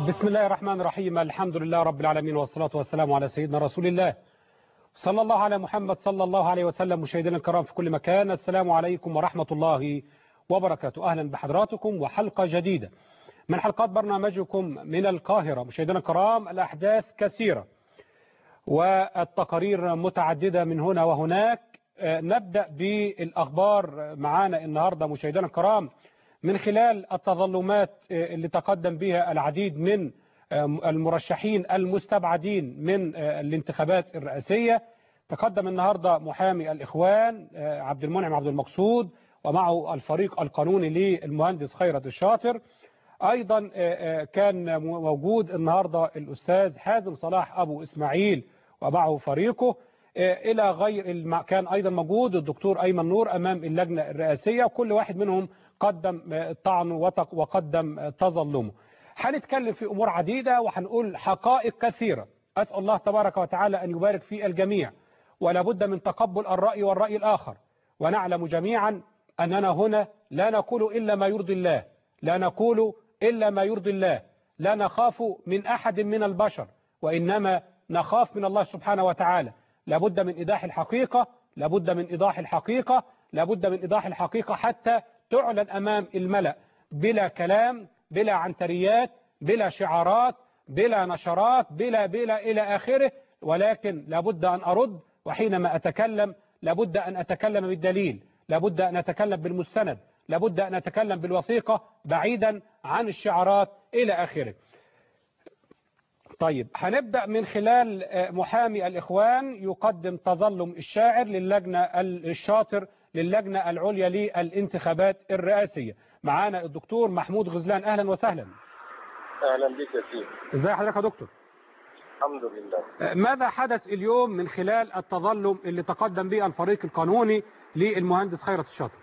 بسم الله الرحمن الرحيم الحمد لله رب العالمين والصلاة والسلام على سيدنا رسول الله صلى الله على محمد صلى الله عليه وسلم مشاهدينا الكرام في كل مكان السلام عليكم ورحمة الله وبركاته أهلا بحضراتكم وحلقة جديدة من حلقات برنامجكم من القاهرة مشاهدينا الكرام الأحداث كثيرة والتقارير متعددة من هنا وهناك نبدأ بالأخبار معانا النهاردة مشاهدينا الكرام من خلال التظلمات اللي تقدم بها العديد من المرشحين المستبعدين من الانتخابات الرئاسية تقدم النهاردة محامي الإخوان عبد المنعم عبد المقصود ومعه الفريق القانوني للمهندس خيرت الشاطر أيضا كان موجود النهاردة الأستاذ حازم صلاح أبو إسماعيل ومعه فريقه إلى غير كان أيضا موجود الدكتور أيمن نور أمام اللجنة الرئاسية وكل واحد منهم قدم طعنه وقدم تظلمه هنتكلم في أمور عديدة وهنقول حقائق كثيرة أسأل الله تبارك وتعالى أن يبارك في الجميع ولا بد من تقبل الرأي والرأي الآخر ونعلم جميعا أننا هنا لا نقول إلا ما يرضي الله لا نقول إلا ما يرضي الله لا نخاف من أحد من البشر وإنما نخاف من الله سبحانه وتعالى لابد من إيضاح الحقيقة لابد من إيضاح الحقيقة لابد من إيضاح الحقيقة حتى تعلن أمام الملأ بلا كلام بلا عنتريات بلا شعارات بلا نشرات بلا بلا إلى آخره ولكن لابد أن أرد وحينما أتكلم لابد أن أتكلم بالدليل لابد أن أتكلم بالمستند لابد أن أتكلم بالوثيقة بعيدا عن الشعارات إلى آخره طيب هنبدأ من خلال محامي الإخوان يقدم تظلم الشاعر للجنة الشاطر للجنة العليا للانتخابات الرئاسية معانا الدكتور محمود غزلان أهلا وسهلا أهلا بك يا سيدي ازي حضرتك يا دكتور الحمد لله ماذا حدث اليوم من خلال التظلم اللي تقدم به الفريق القانوني للمهندس خيرت الشاطر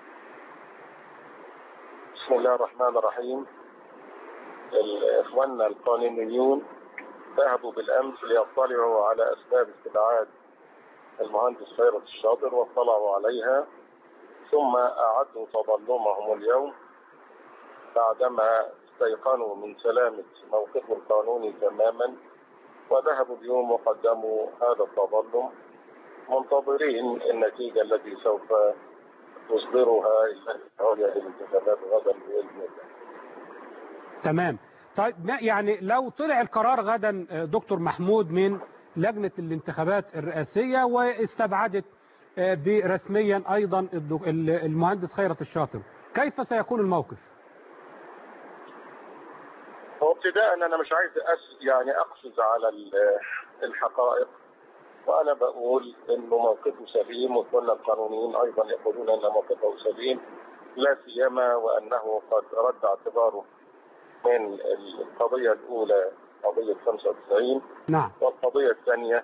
بسم الله الرحمن الرحيم إخواننا القانونيون ذهبوا بالأمس ليطلعوا على أسباب استبعاد المهندس خيرت الشاطر واطلعوا عليها ثم أعدوا تظلمهم اليوم بعدما استيقنوا من سلامة موقفه القانوني تماما وذهبوا اليوم وقدموا هذا التظلم منتظرين النتيجة التي سوف تصدرها العليا للانتخابات غدا بإذن الله تمام طيب يعني لو طلع القرار غدا دكتور محمود من لجنة الانتخابات الرئاسية واستبعدت برسميا أيضا المهندس خيرت الشاطر كيف سيكون الموقف هو ابتداء أنا مش عايز أس يعني أقفز على الحقائق وأنا بقول إنه موقفه سليم وكل القانونيين أيضا يقولون أن موقفه سليم لا سيما وأنه قد رد اعتباره من القضية الأولى قضية 95 نعم والقضية الثانية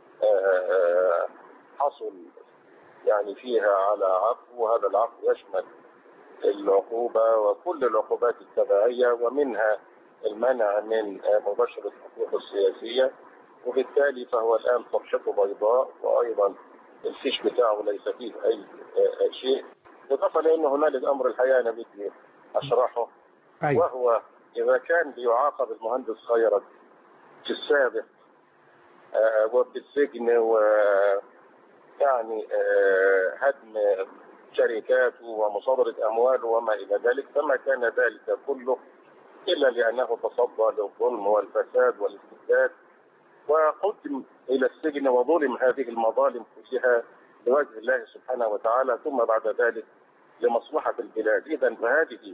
حصل يعني فيها على عفو وهذا العفو يشمل العقوبة وكل العقوبات التبعية ومنها المنع من مباشرة الحقوق السياسية وبالتالي فهو الآن صفحته بيضاء وأيضا الفيش بتاعه ليس فيه أي شيء إضافة لأن هنالك أمر الحقيقة أنا بدي أشرحه أيوة. وهو إذا كان بيعاقب المهندس خيرت في السابق آه وبالسجن و يعني آه هدم شركاته ومصادرة أمواله وما إلى ذلك فما كان ذلك كله إلا لأنه تصدى للظلم والفساد والاستبداد وقدم إلى السجن وظلم هذه المظالم كلها لوجه الله سبحانه وتعالى ثم بعد ذلك لمصلحة البلاد إذا فهذه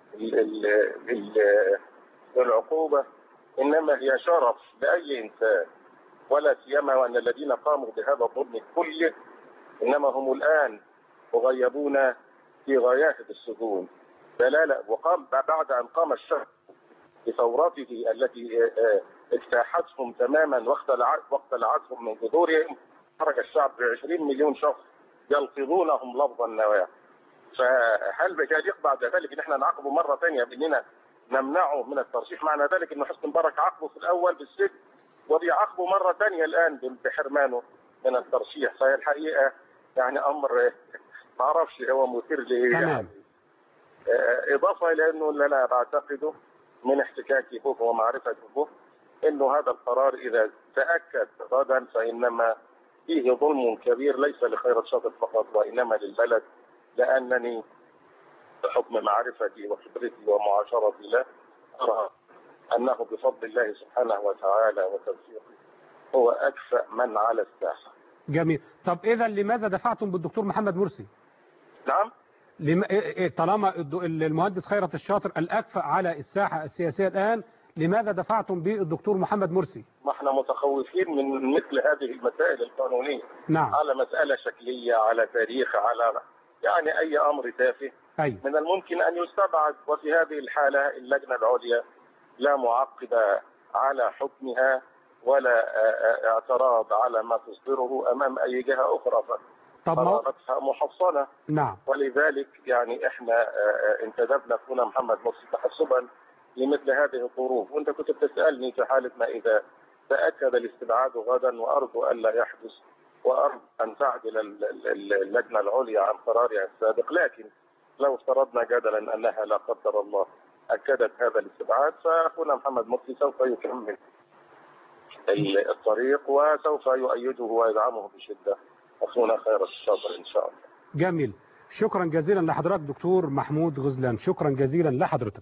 العقوبة إنما هي شرف لأي إنسان ولا سيما وأن الذين قاموا بهذا الظلم كله إنما هم الآن مغيبون في غايات السجون دلالة وقام بعد أن قام الشعب بثورته التي اجتاحتهم تماما واقتلعتهم من جذورهم خرج الشعب ب 20 مليون شخص يلفظونهم لفظ النواه فهل بيليق بعد ذلك ان احنا نعاقبه مره ثانيه باننا نمنعه من الترشيح معنى ذلك ان حسني مبارك عاقبه في الاول بالسجن وبيعاقبه مره ثانيه الان بحرمانه من الترشيح فهي الحقيقه يعني امر ما اعرفش هو مثير لايه تمام. يعني اضافه الى انه اللي انا بعتقده من احتكاكي به ومعرفتي به انه هذا القرار اذا تاكد غدا فانما فيه ظلم كبير ليس لخير الشاطئ فقط وانما للبلد لانني بحكم معرفتي وخبرتي ومعاشرتي له ارى انه بفضل الله سبحانه وتعالى وتوفيقه هو اكفأ من على الساحه. جميل طب اذا لماذا دفعتم بالدكتور محمد مرسي نعم لم... إيه- إيه طالما الد- المهندس خيرت الشاطر الاكفأ على الساحه السياسيه الان لماذا دفعتم بالدكتور محمد مرسي ما احنا متخوفين من مثل هذه المسائل القانونيه نعم على مساله شكليه على تاريخ على يعني اي امر تافه ايوه من الممكن ان يستبعد وفي هذه الحاله اللجنه العليا لا معقب على حكمها ولا آه، آه، اعتراض على ما تصدره امام اي جهه اخرى طب ما... قراراتها محصنه نعم ولذلك يعني احنا آه، آه، انتدبنا اخونا محمد مرسي تحسبا لمثل هذه الظروف وانت كنت بتسالني في حاله ما اذا تاكد الاستبعاد غدا وارجو الا يحدث وارجو ان تعدل ال- ال- اللجنه العليا عن قرارها السابق لكن لو افترضنا جدلا انها لا قدر الله اكدت هذا الاستبعاد فاخونا محمد مرسي سوف يكمل ال- الطريق وسوف يؤيده ويدعمه بشده اخونا خير الشاطر ان شاء الله جميل شكرا جزيلا لحضرتك دكتور محمود غزلان شكرا جزيلا لحضرتك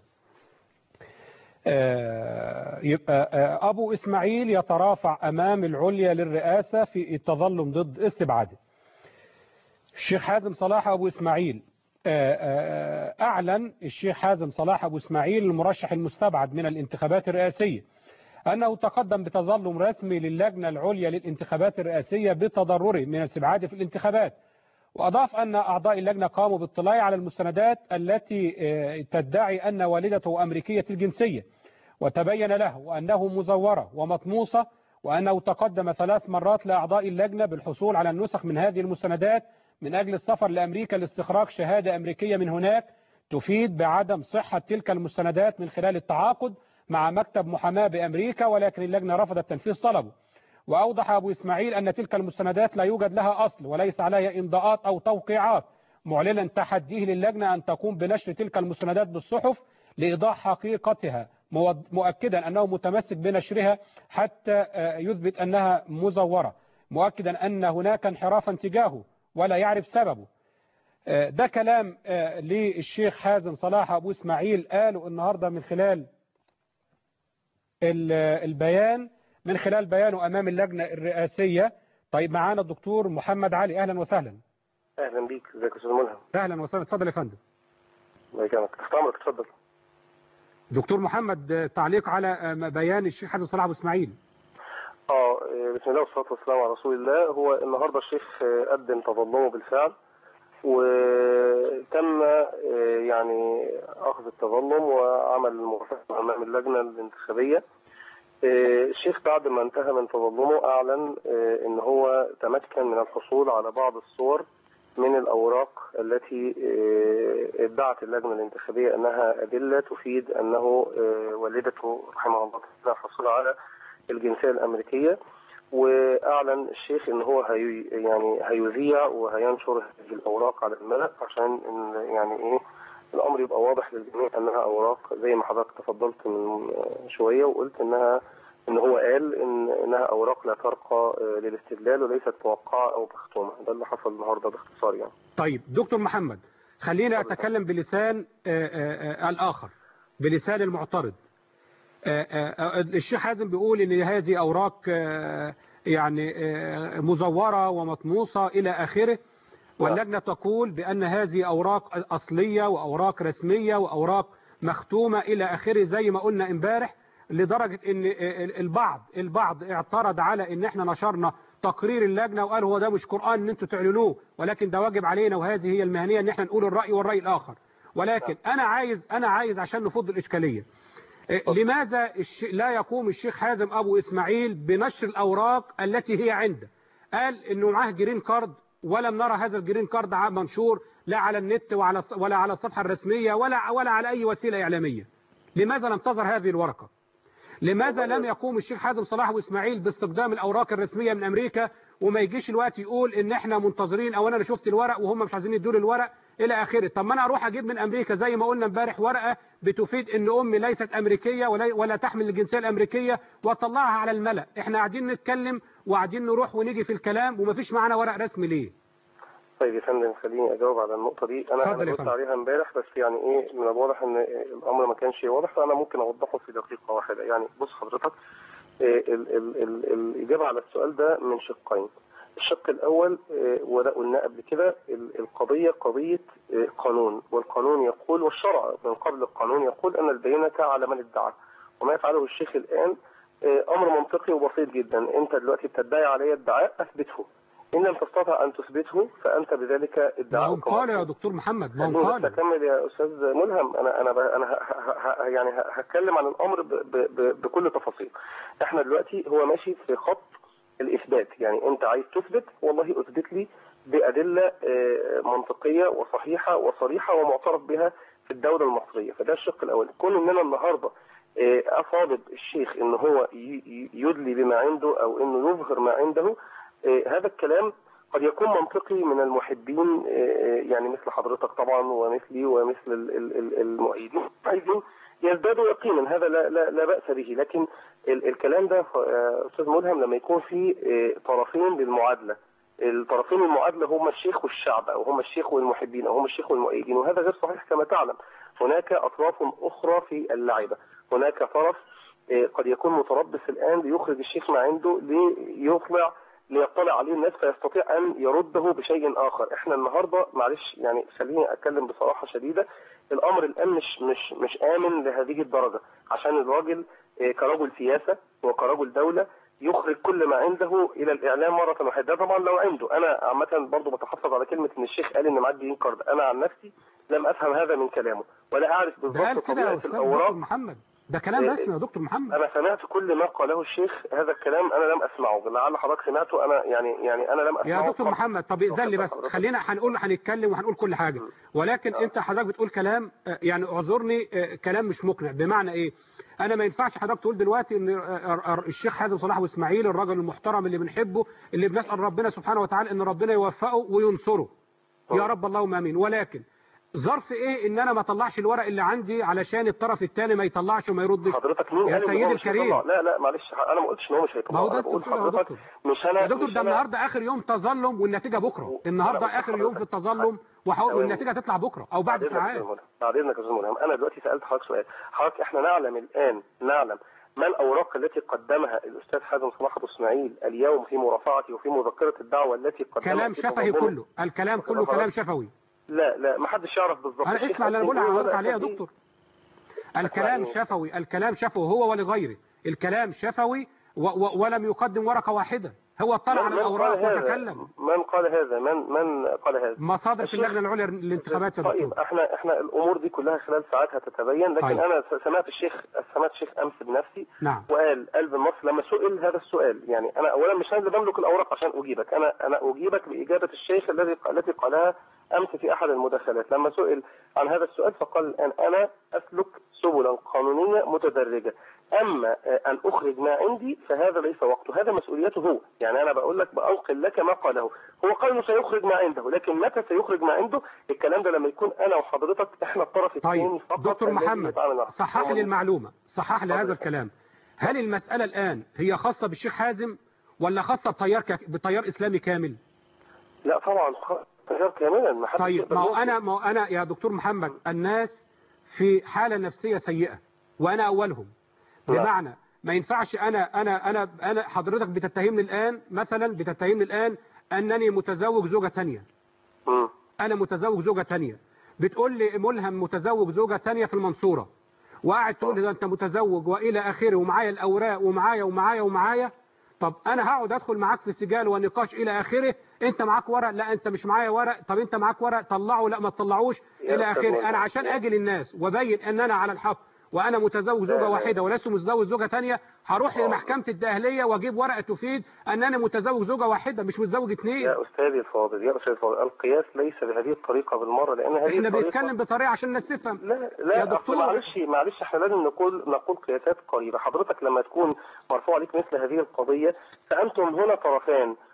آه، يبقى آه، أبو إسماعيل يترافع أمام العليا للرئاسة في التظلم ضد استبعاده الشيخ حازم صلاح أبو إسماعيل آه، آه، أعلن الشيخ حازم صلاح أبو إسماعيل المرشح المستبعد من الانتخابات الرئاسية أنه تقدم بتظلم رسمي للجنة العليا للانتخابات الرئاسية بتضرره من استبعاده في الانتخابات وأضاف أن أعضاء اللجنة قاموا بالاطلاع على المستندات التي آه، تدعي أن والدته أمريكية الجنسية وتبين له أنه مزورة ومطموسة وأنه تقدم ثلاث مرات لأعضاء اللجنة بالحصول على النسخ من هذه المستندات من أجل السفر لأمريكا لاستخراج شهادة أمريكية من هناك تفيد بعدم صحة تلك المستندات من خلال التعاقد مع مكتب محاماة بأمريكا ولكن اللجنة رفضت تنفيذ طلبه وأوضح أبو إسماعيل أن تلك المستندات لا يوجد لها أصل وليس عليها إمضاءات أو توقيعات معلنا تحديه للجنة أن تقوم بنشر تلك المستندات بالصحف لإيضاح حقيقتها مود- مؤكدا أنه متمسك بنشرها حتى آه، يثبت أنها مزورة مؤكدا أن هناك انحرافا تجاهه ولا يعرف سببه آه، ده كلام آه، للشيخ حازم صلاح أبو إسماعيل قاله النهاردة من خلال ال- البيان من خلال بيانه أمام اللجنة الرئاسية طيب معانا الدكتور محمد علي أهلا وسهلا اهلا بيك ازيك يا استاذ ملهم أهلا وسهلا اتفضل يا فندم الله يكرمك تحت امرك اتفضل دكتور محمد آه، تعليق على آه، بيان الشيخ حازم صلاح أبو إسماعيل اه بسم الله والصلاه والسلام على رسول الله هو النهارده الشيخ آه، قدم تظلمه بالفعل وتم آه، يعني اخذ التظلم وعمل الموافقه امام اللجنه الانتخابيه آه، الشيخ بعد ما انتهى من تظلمه اعلن آه، ان هو تمكن من الحصول على بعض الصور من الاوراق التي آه، ادعت اللجنه الانتخابيه انها ادله تفيد انه آه، والدته رحمه الله تعالى حصل على الجنسيه الامريكيه واعلن الشيخ ان هو هي يعني هيذيع وهينشر هذه الاوراق على الملأ عشان إن يعني ايه الامر يبقى واضح للجميع انها اوراق زي ما حضرتك تفضلت من شويه وقلت انها ان هو قال ان انها اوراق لا ترقى آه، للاستدلال وليست موقعه او مختومه ده اللي حصل النهارده باختصار يعني طيب دكتور محمد خليني أتكلم بلسان آه، آه، آه، الآخر بلسان المعترض آه، آه، آه، الشيخ حازم بيقول ان هذه اوراق آه، يعني آه، مزوره ومطموسه الى اخره واللجنه تقول بان هذه اوراق اصليه واوراق رسميه واوراق مختومه الى اخره زي ما قلنا امبارح لدرجه ان آه، البعض البعض اعترض على ان احنا نشرنا تقرير اللجنه وقال هو ده مش قران ان انتوا تعلنوه ولكن ده واجب علينا وهذه هي المهنيه ان احنا نقول الراي والراي الاخر ولكن انا عايز انا عايز عشان نفض الاشكاليه إيه، لماذا الش... لا يقوم الشيخ حازم أبو إسماعيل بنشر الأوراق التي هي عنده قال إنه معاه جرين كارد ولم نرى هذا الجرين كارد ع- منشور لا على النت وعلى الص- ولا على الصفحة الرسمية ولا ولا على أي وسيلة إعلامية لماذا لم تظهر هذه الورقة لماذا لم يقوم الشيخ حازم صلاح أبو إسماعيل باستخدام الأوراق الرسمية من أمريكا وما يجيش الوقت يقول إن إحنا منتظرين أو أنا اللي شفت الورق وهم مش عايزين يدوا لي الورق الى اخره طب ما انا اروح اجيب من امريكا زي ما قلنا امبارح ورقه بتفيد ان امي ليست امريكيه ولا ولا تحمل الجنسيه الامريكيه واطلعها على الملا احنا قاعدين نتكلم وقاعدين نروح ونيجي في الكلام ومفيش معانا ورق رسمي ليه طيب يا فندم خليني اجاوب على النقطه دي انا اتفضل انا يا قلت فندم. عليها امبارح بس يعني ايه من الواضح ان الامر ما كانش واضح فانا ممكن اوضحه في دقيقه واحده يعني بص حضرتك إيه ال ال ال الاجابه على السؤال ده من شقين الشق الاول إيه، وده قلناه قبل كده ال- القضيه قضيه إيه، قانون والقانون يقول والشرع من قبل القانون يقول ان البينه على من ادعى وما يفعله الشيخ الان إيه، امر منطقي وبسيط جدا انت دلوقتي بتدعي علي ادعاء اثبته ان لم تستطع ان تثبته فانت بذلك ما ادعاء هم قالوا يا دكتور محمد ما هم خليني بس قالوا اكمل يا استاذ ملهم انا انا ب- انا ه- ه- ه- يعني ه- هتكلم عن الامر ب- ب- ب- بكل تفاصيل احنا دلوقتي هو ماشي في خط الاثبات يعني انت عايز تثبت والله اثبت لي بادله آه، منطقيه وصحيحه وصريحه ومعترف بها في الدوله المصريه فده الشق الاول كون اننا النهارده آه، اصادب الشيخ ان هو ي- ي- يدلي بما عنده او انه يظهر ما عنده آه، هذا الكلام قد يكون منطقي من المحبين آه، يعني مثل حضرتك طبعا ومثلي ومثل ال- ال- ال- المؤيدين عايزين يزدادوا يقينا هذا لا, لا, لا بأس به لكن ال- الكلام ده آه، أستاذ ملهم لما يكون في آه، طرفين للمعادلة الطرفين المعادلة هم الشيخ والشعب أو هم الشيخ والمحبين أو هم الشيخ والمؤيدين وهذا غير صحيح كما تعلم هناك أطراف أخرى في اللعبة هناك طرف آه، قد يكون متربص الآن ليخرج الشيخ ما عنده ليطلع ليطلع عليه الناس فيستطيع ان يرده بشيء اخر احنا النهارده معلش يعني خليني اتكلم بصراحه شديده الامر الان مش مش مش امن لهذه الدرجه عشان الراجل آه، كرجل سياسه وكرجل دوله يخرج كل ما عنده الى الاعلام مره واحده ده طبعا لو عنده انا عامه برضو بتحفظ على كلمه ان الشيخ قال ان معاه جرين كارد انا عن نفسي لم افهم هذا من كلامه ولا اعرف ده قال بالضبط كده يا طبيعه استاذ الاوراق دكتور محمد ده كلام إيه، رسمي يا دكتور محمد انا سمعت كل ما قاله الشيخ هذا الكلام انا لم اسمعه لعل حضرتك سمعته انا يعني يعني انا لم اسمعه يا دكتور قط. محمد طب ائذن لي بس حضرتك. خلينا هنقول هنتكلم وهنقول كل حاجه ولكن انت حضرتك بتقول كلام آه، يعني اعذرني آه، كلام مش مقنع بمعنى ايه انا ما ينفعش حضرتك تقول دلوقتي ان آه، آه، الشيخ حازم صلاح واسماعيل الراجل المحترم اللي بنحبه اللي بنسال ربنا سبحانه وتعالى ان ربنا يوفقه وينصره يا رب اللهم امين ولكن ظرف ايه ان انا ما اطلعش الورق اللي عندي علشان الطرف الثاني ما يطلعش وما يردش حضرتك مين يا قال إن سيدي هو مش الكريم. هيطلع؟ لا لا معلش انا ما قلتش ان هو مش هيطلع ما هو ده انا انت بقول بتقوله يا لحضرتك دكتور. مش انا يا دكتور مش ده أنا- النهارده اخر يوم تظلم والنتيجه بكره النهارده أنا اخر يوم في حضرتك- التظلم وحاول ثواني. والنتيجه تطلع بكره او بعد بعد إذنك يا ساعات أستاذ ملهم. بعد اذنك يا استاذ ملهم انا دلوقتي سالت حضرتك سؤال حضرتك احنا نعلم الان نعلم ما الاوراق التي قدمها الاستاذ حازم صلاح ابو اسماعيل اليوم في مرافعته وفي مذكره الدعوه التي قدمها كلام في شفهي تضامنه؟ كله الكلام كله كلام شفوي لا لا ما حدش يعرف بالظبط انا الشيخ اسمع اللي انا قال بقول إيه لحضرتك ولا عليه يا قال إيه. دكتور الكلام إيه؟ شفوي الكلام شفوي هو ولغيره الكلام شفوي و و ولم يقدم ورقه واحده هو اطلع على من قال الاوراق هذا؟ وتكلم من قال هذا من من قال هذا مصادر في الشيخ- اللجنه العليا للانتخابات يا طيب دكتور احنا احنا الامور دي كلها خلال ساعات هتتبين لكن طيب. انا س- سمعت الشيخ سمعت الشيخ امس بنفسي نعم وقال قلب النص لما سئل هذا السؤال يعني انا اولا مش انا اللي بملك الاوراق عشان اجيبك انا انا اجيبك باجابه الشيخ الذي التي قالها امس في احد المداخلات لما سئل عن هذا السؤال فقال الان انا اسلك سبلا قانونيه متدرجه اما آه، ان اخرج ما عندي فهذا ليس وقته هذا مسؤوليته هو يعني انا بقول لك بانقل لك ما قاله هو قال انه سيخرج ما عنده لكن متى سيخرج ما عنده الكلام ده لما يكون انا وحضرتك احنا الطرف الثاني طيب فقط دكتور الذي محمد يتعامل معه. صحح لي المعلومه صحح لي اتفضل. هذا الكلام هل المساله الان هي خاصه بالشيخ حازم ولا خاصه بتيار ك... بتيار اسلامي كامل لا طبعا تغير كاملا ما حدش طيب يقدر ما هو ينكر. انا ما هو انا يا دكتور محمد الناس في حاله نفسيه سيئه وانا اولهم نعم. بمعنى ما ينفعش انا انا انا انا حضرتك بتتهمني الان مثلا بتتهمني الان انني متزوج زوجه ثانيه مم. انا متزوج زوجه ثانيه بتقول لي ملهم متزوج زوجه ثانيه في المنصوره وقاعد تقول لي ده انت متزوج والى اخره ومعايا الاوراق ومعايا ومعايا ومعايا طب انا هقعد ادخل معاك في سجال ونقاش الى اخره انت معاك ورق لا انت مش معايا ورق طب انت معاك ورق طلعه لا ما تطلعوش يا الى أستاذ اخره ملهم. انا عشان اجي للناس وابين ان انا على الحق وانا متزوج زوجه لا. واحده ولست متزوج زوجه ثانيه هروح آه. لمحكمه الداهليه واجيب ورقه تفيد ان انا متزوج زوجه واحده مش متزوج اثنين يا استاذي الفاضل يا استاذي الفاضل القياس ليس بهذه الطريقه بالمره لان هذه احنا الطريقة بنتكلم بطريقه عشان الناس تفهم لا لا يا أصل دكتور. معلش معلش احنا لازم نقول نقول قياسات قريبه حضرتك لما تكون مرفوع عليك مثل هذه القضيه فانتم هنا طرفان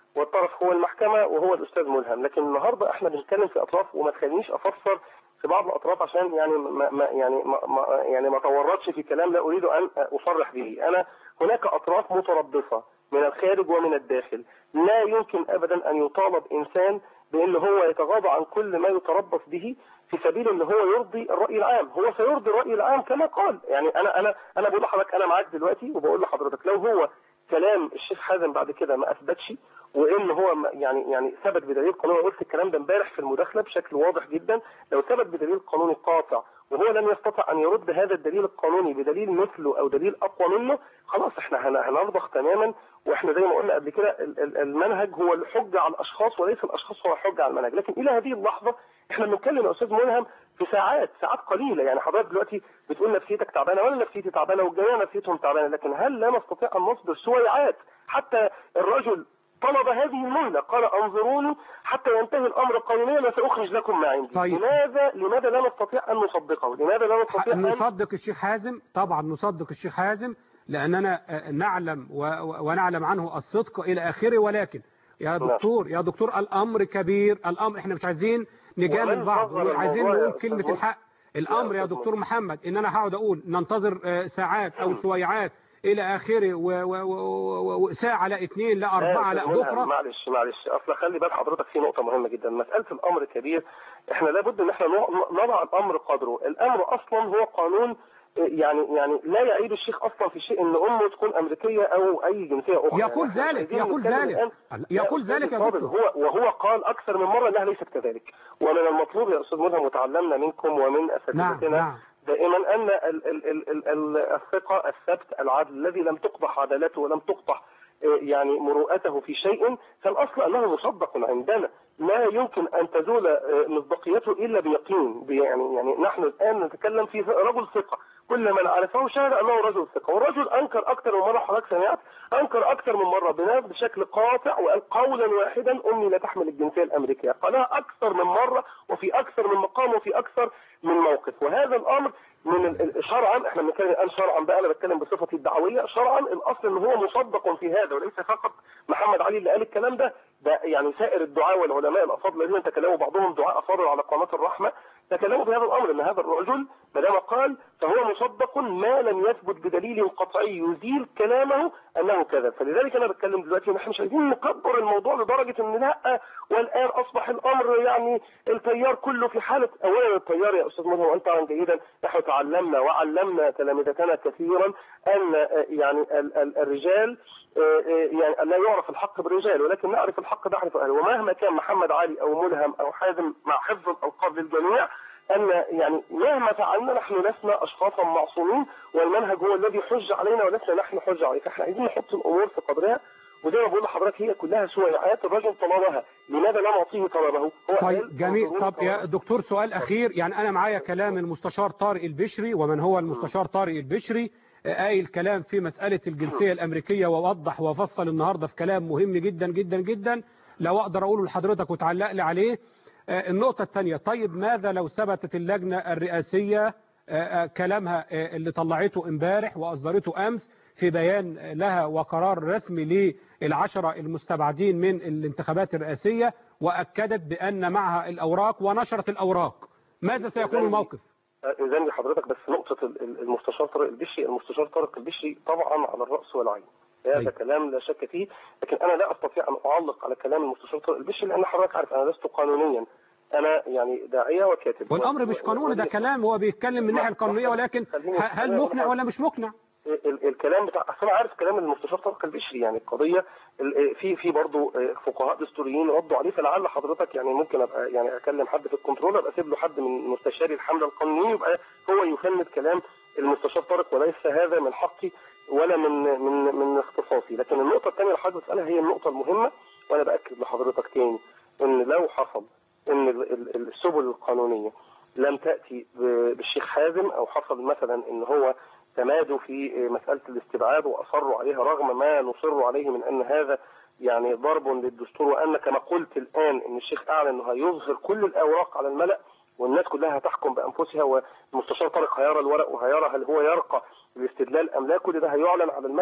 والطرف هو المحكمه وهو الاستاذ ملهم لكن النهارده احنا بنتكلم في اطراف وما تخلينيش افسر في بعض الاطراف عشان يعني ما ما يعني ما ما يعني ما اتورطش في كلام لا اريد ان اصرح به انا هناك اطراف متربصه من الخارج ومن الداخل لا يمكن ابدا ان يطالب انسان بان هو يتغاضى عن كل ما يتربص به في سبيل ان هو يرضي الراي العام هو سيرضي الراي العام كما قال يعني انا انا انا بقول لحضرتك انا معاك دلوقتي وبقول لحضرتك لو هو كلام الشيخ حازم بعد كده ما اثبتش وان هو ما- يعني يعني ثبت بدليل قانوني قلت الكلام ده امبارح في المداخله بشكل واضح جدا لو ثبت بدليل قانوني قاطع وهو لم يستطع ان يرد هذا الدليل القانوني بدليل مثله او دليل اقوى منه خلاص احنا هن- هنرضخ تماما واحنا زي ما قلنا قبل كده ال- ال- المنهج هو الحجه على الاشخاص وليس الاشخاص هو الحجه على المنهج لكن الى هذه اللحظه احنا بنتكلم يا استاذ ملهم في ساعات ساعات قليله يعني حضرتك دلوقتي بتقول نفسيتك تعبانه وانا نفسيتي تعبانه والجميع نفسيتهم تعبانه لكن هل لا نستطيع ان نصبر سويعات حتى الرجل طلب هذه المهلة قال انظروني حتى ينتهي الامر قانونيا وساخرج لكم ما عندي طيب. لماذا لماذا لا نستطيع ان نصدقه لماذا لا نستطيع ان نصدق الشيخ حازم طبعا نصدق الشيخ حازم لأننا آه، نعلم و- و- ونعلم عنه الصدق إلى آخره ولكن يا نعم. دكتور يا دكتور الأمر كبير الأمر إحنا مش عايزين نجامل ومن بعض فضل وعايزين الموضوع يا نقول أستاذ كلمة مصطفى. الحق الأمر يا أستاذ دكتور محمد إن أنا هقعد أقول ننتظر آه، ساعات أو سويعات إلى آخره و- و- و- وساعة لا اثنين لا أربعة لا لا بكرة معلش معلش اصل خلي بال حضرتك في نقطه مهمه جدا مساله الامر كبير احنا لابد ان احنا نوع- نضع الامر قدره الامر اصلا هو قانون يعني يعني لا يعيب الشيخ اصلا في شيء ان امه تكون امريكيه او اي جنسيه اخرى يقول يعني إحنا ذلك، عايزين يقول نتكلم ذلك. الآن- يقول أستاذ ذلك يا الفاضل، دكتور. هو وهو قال اكثر من مره انها ليست كذلك ومن المطلوب يا استاذ ملهم وتعلمنا منكم ومن نعم اساتذتنا نعم دائما ان ال- ال- ال- ال- ال- الثقه الثبت العدل الذي لم تقطع عدالته ولم تقطع آه، يعني مروءته في شيء فالاصل انه مصدق عندنا لا يمكن ان تزول آه، مصداقيته الا بيقين يعني يعني نحن الان نتكلم في رجل ثقه كل من عرفه شهد انه رجل ثقه والرجل انكر اكثر من مره حضرتك سمعت انكر اكثر من مره بنفس بشكل قاطع وقال قولا واحدا امي لا تحمل الجنسيه الامريكيه قالها اكثر من مره وفي اكثر من مقام وفي اكثر من موقف وهذا الامر من ال- ال- شرعا احنا بنتكلم الان شرعا بقى انا بتكلم بصفتي الدعويه شرعا الاصل ان هو مصدق في هذا وليس فقط محمد علي اللي قال الكلام ده ده يعني سائر الدعاء والعلماء الافاضل الذين تكلموا بعضهم دعاء افاضل على قناه الرحمه تكلموا في هذا الامر ان هذا الرجل ما دام قال فهو مصدق ما لم يثبت بدليل قطعي يزيل كلامه انه كذب فلذلك انا بتكلم دلوقتي ان احنا مش عايزين نكبر الموضوع لدرجه ان لا والان اصبح الامر يعني التيار كله في حاله اولا التيار يا استاذ ملهم وانت تعلم جيدا نحن تعلمنا وعلمنا تلامذتنا كثيرا ان آه، يعني ال- ال- الرجال آه، آه، يعني لا يعرف الحق بالرجال ولكن نعرف الحق نعرف اهله ومهما كان محمد علي او ملهم او حازم مع حفظ الالقاب للجميع ان يعني مهما فعلنا نحن لسنا اشخاصا معصومين والمنهج هو الذي حج علينا ولسنا نحن حج عليه فاحنا عايزين نحط الامور في قدرها وزي ما بقول لحضرتك هي كلها سويعات الرجل طلبها لماذا لا نعطيه طلبه هو طيب قال جميل انظروني طب يا طلبه. دكتور سؤال أخير يعني أنا معايا كلام المستشار طارق البشري ومن هو المستشار طارق البشري آه، قايل كلام في مسألة الجنسية الأمريكية ووضح وفصل النهاردة في كلام مهم جدا جدا جدا لو أقدر أقوله لحضرتك وتعلق لي عليه آه، النقطة الثانية طيب ماذا لو ثبتت اللجنة الرئاسية آه، آه، كلامها آه، اللي طلعته امبارح وأصدرته أمس في بيان لها وقرار رسمي للعشرة المستبعدين من الانتخابات الرئاسية وأكدت بأن معها الأوراق ونشرت الأوراق ماذا سيكون الموقف؟ إذن لحضرتك بس نقطة ال- ال- المستشار طارق البشري المستشار طارق البشري طبعا على الرأس والعين هذا طيب. كلام لا شك فيه لكن أنا لا أستطيع أن أعلق على كلام المستشار طارق البشري لأن حضرتك عارف أنا لست قانونيا أنا يعني داعية وكاتب والأمر مش قانوني ده كلام هو بيتكلم من الناحية القانونية ولكن ه- هل مقنع ولا مش مقنع؟ ال- الكلام بتاع اصل انا عارف كلام المستشار طارق البشري يعني القضيه ال- في في برضه فقهاء دستوريين ردوا عليه فلعل حضرتك يعني ممكن ابقى يعني اكلم حد في الكنترول ابقى اسيب له حد من مستشاري الحمله القانونيين يبقى هو يفند كلام المستشار طارق وليس هذا من حقي ولا من من من اختصاصي لكن النقطه الثانيه اللي حضرتك بتسالها هي النقطه المهمه وانا باكد لحضرتك تاني ان لو حصل ان ال- ال- السبل القانونيه لم تاتي ب- بالشيخ حازم او حصل مثلا ان هو تمادوا في مسألة الاستبعاد وأصروا عليها رغم ما نصر عليه من أن هذا يعني ضرب للدستور وأن كما قلت الآن أن الشيخ أعلن أنه هيظهر كل الأوراق على الملأ والناس كلها هتحكم بأنفسها والمستشار طارق هيرى الورق وهيرى هل هو يرقى الاستدلال أم لا كل ده هيعلن على الملأ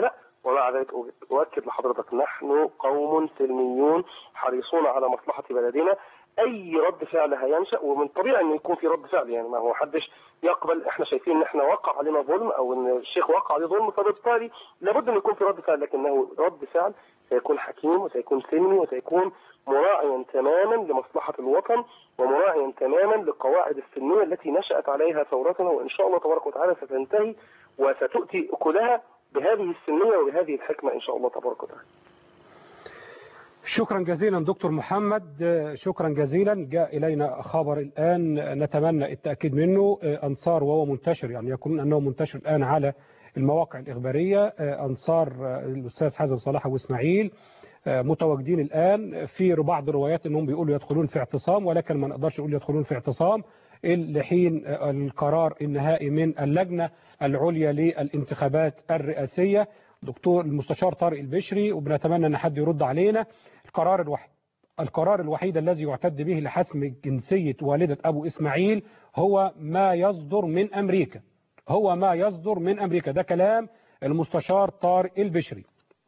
ومع ذلك أؤكد لحضرتك نحن قوم سلميون حريصون على مصلحة بلدنا أي رد فعل هينشأ ومن طبيعي أن يكون في رد فعل يعني ما هو حدش يقبل احنا شايفين ان احنا وقع علينا ظلم او ان الشيخ وقع عليه ظلم فبالتالي لابد ان يكون في رد فعل لكنه رد فعل سيكون حكيم وسيكون سلمي وسيكون مراعيا تماما لمصلحة الوطن ومراعيا تماما للقواعد السلمية التي نشأت عليها ثورتنا وإن شاء الله تبارك وتعالى ستنتهي وستؤتي أكلها بهذه السلمية وبهذه الحكمة إن شاء الله تبارك وتعالى شكرا جزيلا دكتور محمد شكرا جزيلا جاء إلينا خبر الآن نتمنى التأكيد منه أنصار وهو منتشر يعني يكون أنه منتشر الآن على المواقع الإخبارية أنصار الأستاذ حازم صلاح وإسماعيل متواجدين الآن في بعض الروايات أنهم بيقولوا يدخلون في اعتصام ولكن ما نقدرش نقول يدخلون في اعتصام لحين القرار النهائي من اللجنة العليا للانتخابات الرئاسية دكتور المستشار طارق البشري وبنتمنى ان حد يرد علينا القرار الوحيد القرار الوحيد الذي يعتد به لحسم جنسية والدة أبو إسماعيل هو ما يصدر من أمريكا هو ما يصدر من أمريكا ده كلام المستشار طارق البشري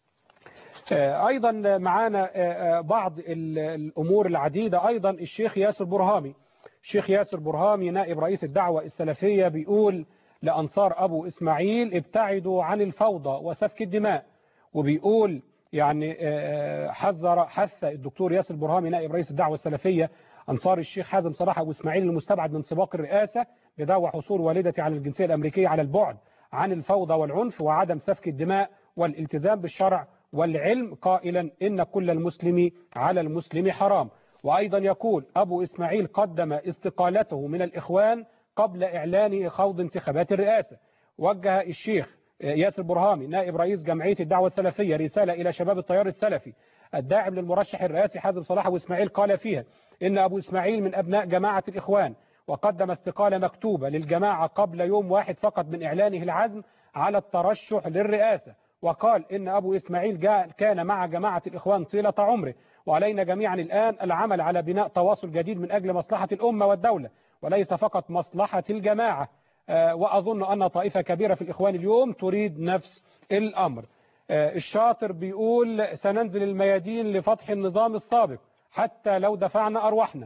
أيضا معانا بعض الأمور العديدة أيضا الشيخ ياسر برهامي الشيخ ياسر برهامي نائب رئيس الدعوة السلفية بيقول لأنصار أبو إسماعيل ابتعدوا عن الفوضى وسفك الدماء وبيقول يعني حذر حث الدكتور ياسر برهامي نائب رئيس الدعوة السلفية أنصار الشيخ حازم صلاح أبو إسماعيل المستبعد من سباق الرئاسة بدعوى حصول والدتي على الجنسية الأمريكية على البعد عن الفوضى والعنف وعدم سفك الدماء والالتزام بالشرع والعلم قائلا إن كل المسلم على المسلم حرام وأيضا يقول أبو إسماعيل قدم استقالته من الإخوان قبل إعلان خوض انتخابات الرئاسة وجه الشيخ ياسر برهامي نائب رئيس جمعية الدعوة السلفية رسالة إلى شباب التيار السلفي الداعم للمرشح الرئاسي حازم صلاح وإسماعيل قال فيها إن أبو إسماعيل من أبناء جماعة الإخوان وقدم استقالة مكتوبة للجماعة قبل يوم واحد فقط من إعلانه العزم على الترشح للرئاسة وقال إن أبو إسماعيل جاء كان مع جماعة الإخوان طيلة عمره وعلينا جميعا الآن العمل على بناء تواصل جديد من أجل مصلحة الأمة والدولة وليس فقط مصلحة الجماعة وأظن أن طائفة كبيرة في الإخوان اليوم تريد نفس الأمر الشاطر بيقول سننزل الميادين لفتح النظام السابق حتى لو دفعنا أرواحنا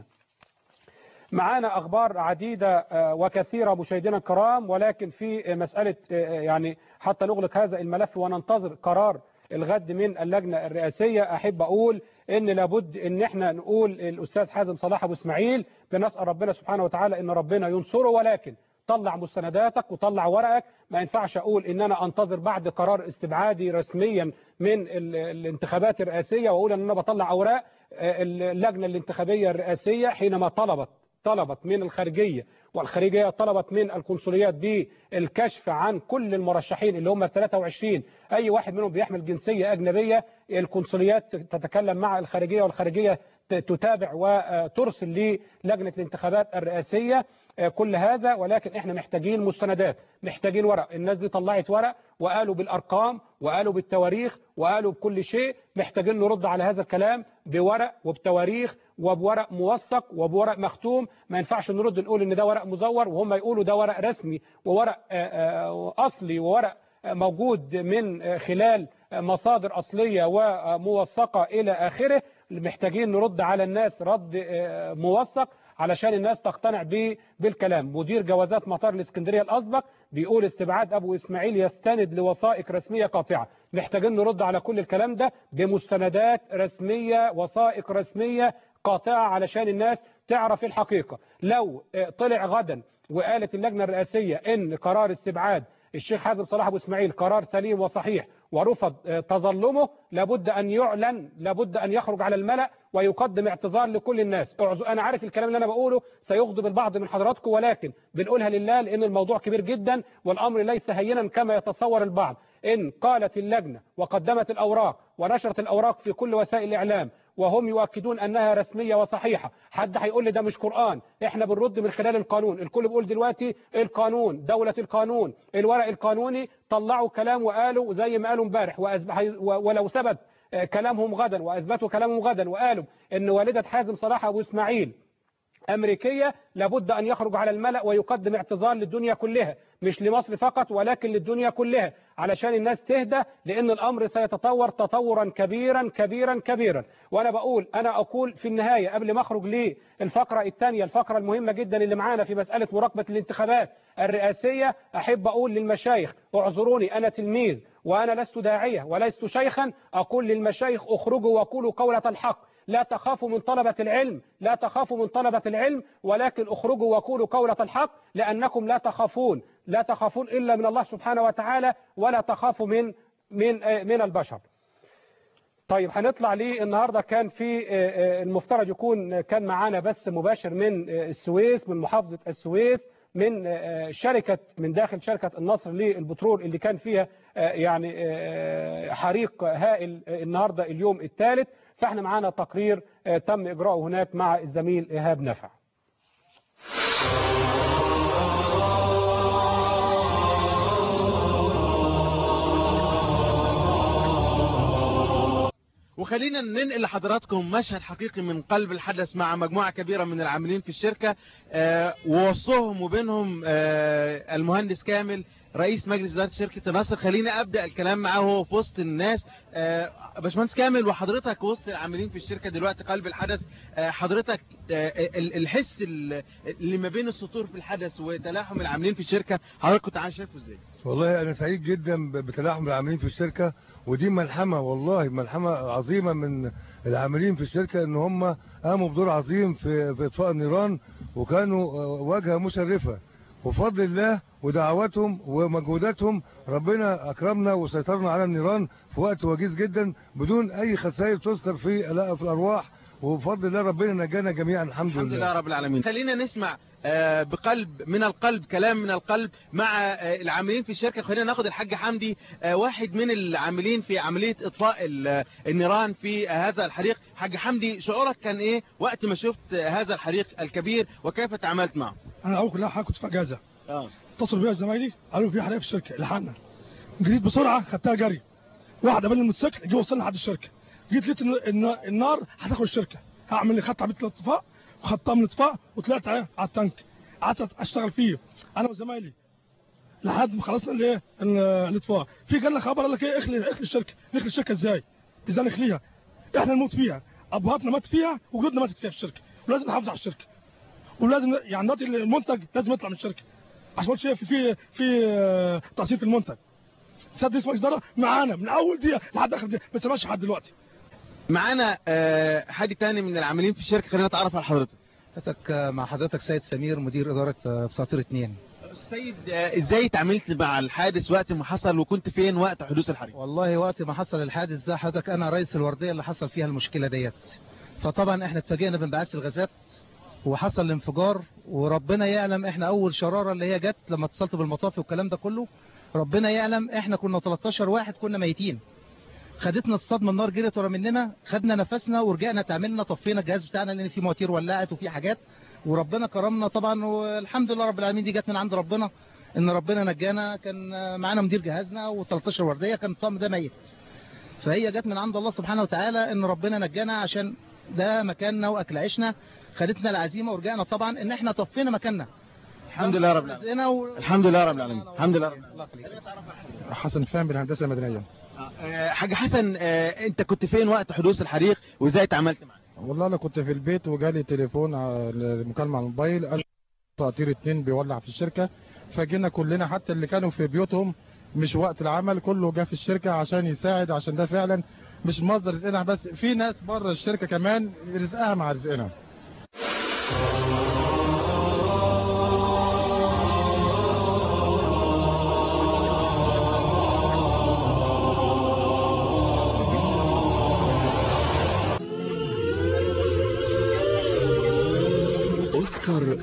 معانا أخبار عديدة وكثيرة مشاهدينا الكرام ولكن في مسألة يعني حتى نغلق هذا الملف وننتظر قرار الغد من اللجنة الرئاسية أحب أقول إن لابد إن إحنا نقول الأستاذ حازم صلاح أبو إسماعيل بنسأل ربنا سبحانه وتعالى إن ربنا ينصره ولكن طلع مستنداتك وطلع ورقك ما ينفعش أقول إن أنا أنتظر بعد قرار استبعادي رسميا من الانتخابات الرئاسية وأقول إن أنا بطلع أوراق اللجنة الانتخابية الرئاسية حينما طلبت طلبت من الخارجية والخارجية طلبت من القنصليات بالكشف عن كل المرشحين اللي هم 23 أي واحد منهم بيحمل جنسية أجنبية القنصليات تتكلم مع الخارجية والخارجية تتابع وترسل للجنة الانتخابات الرئاسية كل هذا ولكن احنا محتاجين مستندات محتاجين ورق الناس دي طلعت ورق وقالوا بالأرقام وقالوا بالتواريخ وقالوا بكل شيء محتاجين نرد على هذا الكلام بورق وبتواريخ وبورق موثق وبورق مختوم ما ينفعش نرد نقول ان ده ورق مزور وهم يقولوا ده ورق رسمي وورق أصلي وورق موجود من خلال مصادر أصلية وموثقة إلى آخره محتاجين نرد على الناس رد موثق علشان الناس تقتنع بالكلام مدير جوازات مطار الاسكندرية الأسبق بيقول استبعاد أبو إسماعيل يستند لوثائق رسمية قاطعة محتاجين نرد على كل الكلام ده بمستندات رسمية وثائق رسمية قاطعة علشان الناس تعرف الحقيقة لو طلع غدا وقالت اللجنة الرئاسية ان قرار استبعاد الشيخ حازم صلاح أبو إسماعيل قرار سليم وصحيح ورفض تظلمه لابد أن يعلن لابد أن يخرج على الملأ ويقدم اعتذار لكل الناس أنا عارف الكلام اللي أنا بقوله سيغضب البعض من حضراتكم ولكن بنقولها لله لأن الموضوع كبير جدا والأمر ليس هينا كما يتصور البعض إن قالت اللجنة وقدمت الأوراق ونشرت الأوراق في كل وسائل الإعلام وهم يؤكدون أنها رسمية وصحيحة حد هيقول لي ده مش قرآن احنا بنرد من خلال القانون الكل بيقول دلوقتي القانون دولة القانون الورق القانوني طلعوا كلام وقالوا زي ما قالوا امبارح ولو ثبت كلامهم غدا وأثبتوا كلامهم غدا وقالوا ان والدة حازم صلاح أبو إسماعيل أمريكية لابد أن يخرج على الملأ ويقدم اعتذار للدنيا كلها مش لمصر فقط ولكن للدنيا كلها علشان الناس تهدى لأن الأمر سيتطور تطورا كبيرا كبيرا كبيرا وأنا بقول أنا أقول في النهاية قبل ما أخرج للفقرة الثانية الفقرة المهمة جدا اللي معانا في مسألة مراقبة الانتخابات الرئاسية أحب أقول للمشايخ اعذروني أنا تلميذ وأنا لست داعية ولست شيخا أقول للمشايخ اخرجوا وقولوا قولة الحق لا تخافوا من طلبة العلم لا تخافوا من طلبة العلم ولكن اخرجوا وقولوا قولة الحق لأنكم لا تخافون لا تخافون إلا من الله سبحانه وتعالى ولا تخافوا من من من البشر طيب هنطلع ليه النهارده كان في المفترض يكون كان معانا بس مباشر من السويس من محافظة السويس من شركة من داخل شركة النصر للبترول اللي كان فيها يعني حريق هائل النهاردة اليوم الثالث فاحنا معانا تقرير تم إجراءه هناك مع الزميل إيهاب نفع وخلينا ننقل لحضراتكم مشهد حقيقي من قلب الحدث مع مجموعة كبيرة من العاملين في الشركة آه ووصوهم وبينهم آه المهندس كامل رئيس مجلس إدارة شركة النصر خليني أبدأ الكلام معاه وهو في وسط الناس آه باشمهندس كامل وحضرتك وسط العاملين في الشركة دلوقتي قلب الحدث حضرتك الحس اللي ما بين السطور في الحدث وتلاحم العاملين في الشركة حضرتك كنت عايز شايفه ازاي؟ والله أنا سعيد جدا بتلاحم العاملين في الشركة ودي ملحمة والله ملحمة عظيمة من العاملين في الشركة ان هم قاموا بدور عظيم في, في اطفاء النيران وكانوا واجهة مشرفة وفضل الله ودعواتهم ومجهوداتهم ربنا اكرمنا وسيطرنا على النيران في وقت وجيز جدا بدون اي خسائر تذكر في في الارواح وبفضل الله ربنا نجانا جميعا الحمد, الحمد لله رب العالمين خلينا نسمع بقلب من القلب كلام من القلب مع العاملين في الشركة خلينا ناخد الحاج حمدي واحد من العاملين في عملية اطفاء النيران في هذا الحريق حاج حمدي شعورك كان ايه وقت ما شفت هذا الحريق الكبير وكيف تعاملت معه انا اول كلها كنت في اجازة اه اتصلوا بيا زمايلي قالوا في حريق في الشركة لحقنا جريت بسرعة خدتها جري واحد قبل الموتوسيكل جه وصلنا لحد الشركة جيت لقيت النار هتاخد الشركة هعمل لي خدت عمليه الاطفاء وخدتها من الاطفاء وطلعت على التانك قعدت اشتغل فيه انا وزمايلي لحد ما خلصنا الايه الاطفاء في جالنا خبر قال لك ايه اخلي اخلي الشركه نخلي الشركه ازاي ازاي نخليها احنا نموت فيها ابهاتنا مات فيها وجدودنا ماتت فيها في الشركه ولازم نحافظ على الشركه ولازم يعني ناتج المنتج لازم يطلع من الشركه عشان شايف في في تقسيط المنتج سيد رئيس مجلس الاداره معانا من اول دقيقه لحد اخر دقيقه ما سمعش لحد دلوقتي معانا حد تاني من العاملين في الشركة خلينا نتعرف على حضرتك حضرتك مع حضرتك سيد سمير مدير إدارة بتاطير اتنين سيد ازاي تعاملت مع الحادث وقت ما حصل وكنت فين وقت حدوث الحريق والله وقت ما حصل الحادث ده حضرتك انا رئيس الوردية اللي حصل فيها المشكلة ديت فطبعا احنا اتفاجئنا بانبعاث الغازات وحصل الانفجار وربنا يعلم احنا اول شرارة اللي هي جت لما اتصلت بالمطافي والكلام ده كله ربنا يعلم احنا كنا 13 واحد كنا ميتين خدتنا الصدمه النار جرت ورا مننا خدنا نفسنا ورجعنا تعملنا طفينا الجهاز بتاعنا لان في مواتير ولعت وفي حاجات وربنا كرمنا طبعا والحمد لله رب العالمين دي جت من عند ربنا ان ربنا نجانا كان معانا مدير جهازنا و13 ورديه كان الطقم ده ميت فهي جت من عند الله سبحانه وتعالى ان ربنا نجانا عشان ده مكاننا واكل عيشنا خدتنا العزيمه ورجعنا طبعا ان احنا طفينا مكاننا الحمد لله رب العالمين و... الحمد لله رب العالمين الحمد لله رب العالمين حسن فهم بالهندسه المدنيه حاج حسن انت كنت فين وقت حدوث الحريق وازاي تعاملت معاه والله انا كنت في البيت وجالي تليفون مكالمه على الموبايل قال تقطير اتنين بيولع في الشركه فجينا كلنا حتى اللي كانوا في بيوتهم مش وقت العمل كله جه في الشركه عشان يساعد عشان ده فعلا مش مصدر رزقنا بس في ناس بره الشركه كمان رزقها مع رزقنا أوسكار تي في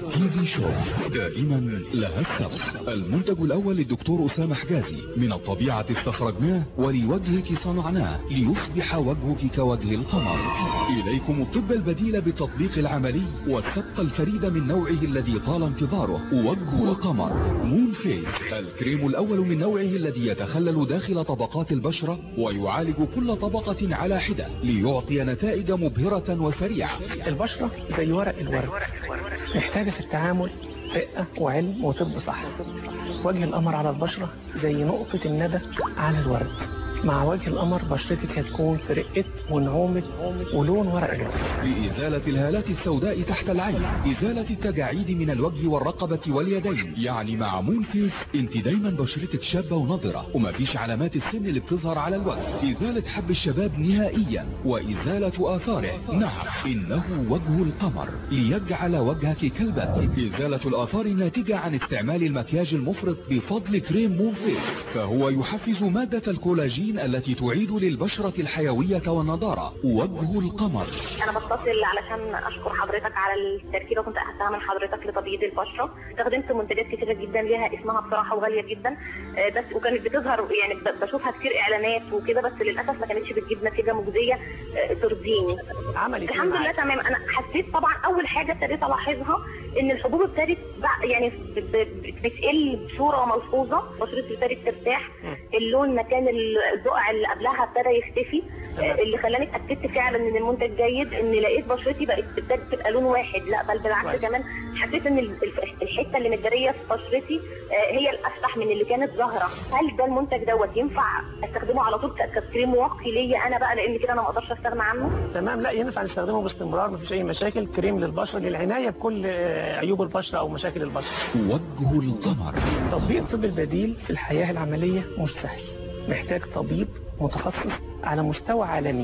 شوب دائما لها السبب المنتج الأول للدكتور أسامة حجازي من الطبيعة استخرجناه ولوجهك صنعناه ليصبح وجهك كوجه القمر إليكم الطب البديل بالتطبيق العملي والسبق الفريد من نوعه الذي طال انتظاره وجه القمر مون فيس الكريم الأول من نوعه الذي يتخلل داخل طبقات البشرة ويعالج كل طبقة على حدة ليعطي نتائج مبهرة وسريعة البشرة زي ورق الورد محتاجة في التعامل رقة وعلم وطب صح وجه القمر على البشرة زي نقطة الندى على الورد مع وجه القمر بشرتك هتكون في رقة ونعومة ولون ورق الورد لإزالة الهالات السوداء تحت العين إزالة التجاعيد من الوجه والرقبة واليدين يعني مع مون فيس انت دايما بشرتك شابة ونضرة ومفيش علامات السن اللي بتظهر على الوجه إزالة حب الشباب نهائيا وإزالة آثاره نعم إنه وجه القمر ليجعل وجهك كالبدر إزالة الآثار الناتجة عن استعمال المكياج المفرط بفضل كريم مون فيس فهو يحفز مادة الكولاجين التي تعيد للبشرة الحيوية والنضارة وجه القمر انا بتصل علشان اشكر حضرتك على التركيبه كنت اخدتها من حضرتك لتبييض البشره استخدمت منتجات كتيره جدا ليها اسمها بصراحه وغاليه جدا آه، بس وكانت بتظهر يعني ب- بشوفها كتير اعلانات وكده بس للاسف ما كانتش بتجيب نتيجه مجزيه آه، ترضيني عملت إيه الحمد لله معاك؟ تمام انا حسيت طبعا اول حاجه ابتديت الاحظها ان الحبوب ابتدت بع- يعني ب- ب- بتقل بصوره ملحوظه بشرتي ابتدت ترتاح اللون مكان البقع اللي قبلها ابتدى يختفي تمام. اللي خلاني اتاكدت فعلا ان المنتج جيد ان لقيت بشرتي بقت ابتدت تبقى لون واحد لا بل بالعكس كويس. كمان حسيت ان ال- الف- الحته اللي متداريه في بشرتي آه، هي الافتح من اللي كانت ظاهره هل ده المنتج دوت ينفع استخدمه على طول ك- ككريم واقي ليا انا بقى لان كده انا ما اقدرش استغنى عنه تمام لا ينفع نستخدمه باستمرار مفيش اي مشاكل كريم للبشره للعنايه بكل آه، عيوب البشره او مشاكل البشره وجه القمر تطبيق الطب البديل في الحياه العمليه مش سهل محتاج طبيب متخصص على مستوى عالمي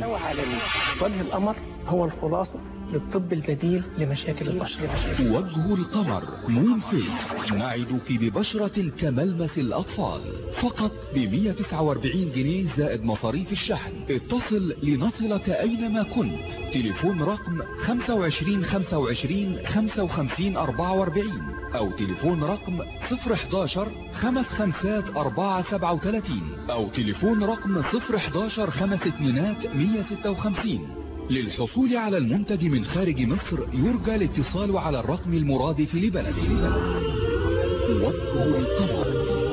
وجه القمر هو الخلاصه للطب البديل لمشاكل البشره وجه القمر مون فيس نعدك ببشرة كملمس الأطفال فقط ب 149 جنيه زائد مصاريف الشحن اتصل لنصلك أينما كنت تليفون رقم 25 25 55 44 أو تليفون رقم 011 خمس خمسات 4 37 أو تليفون رقم 011 خمس اتنينات 156 للحصول على المنتج من خارج مصر يرجى الاتصال على الرقم المرادف لبلده وجه القمر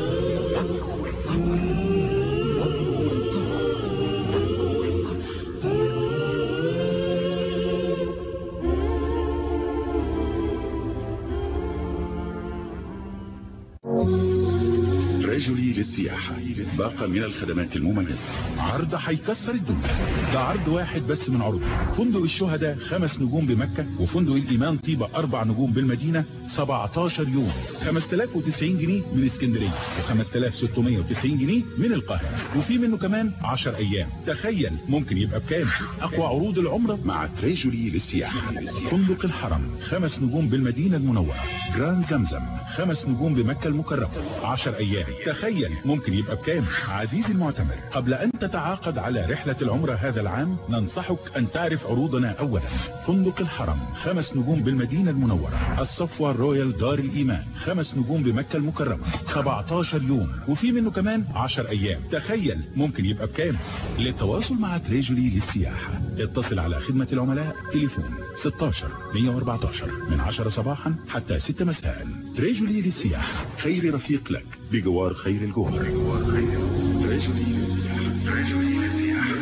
رجلي للسياحة باقة من الخدمات المميزة عرض هيكسر الدنيا ده عرض واحد بس من عروض فندق الشهداء خمس نجوم بمكة وفندق الإيمان طيبة أربع نجوم بالمدينة 17 يوم 5090 جنيه من اسكندرية و5690 جنيه من القاهرة وفي منه كمان 10 أيام تخيل ممكن يبقى بكام أقوى عروض العمرة مع تريجولي للسياحة فندق الحرم خمس نجوم بالمدينة المنورة جراند زمزم خمس نجوم بمكة المكرمة 10 أيام تخيل ممكن يبقى بكام عزيزي المعتمر قبل أن تتعاقد على رحلة العمرة هذا العام ننصحك أن تعرف عروضنا أولا فندق الحرم خمس نجوم بالمدينة المنورة الصفوة رويال دار الإيمان خمس نجوم بمكة المكرمة 17 يوم وفي منه كمان 10 أيام تخيل ممكن يبقى بكام للتواصل مع تريجولي للسياحة اتصل على خدمة العملاء تليفون 16 114 من 10 صباحا حتى 6 مساء تريجولي للسياحة خير رفيق لك بجوار خير الجوار تريجولي للسياحة تريجولي للسياحة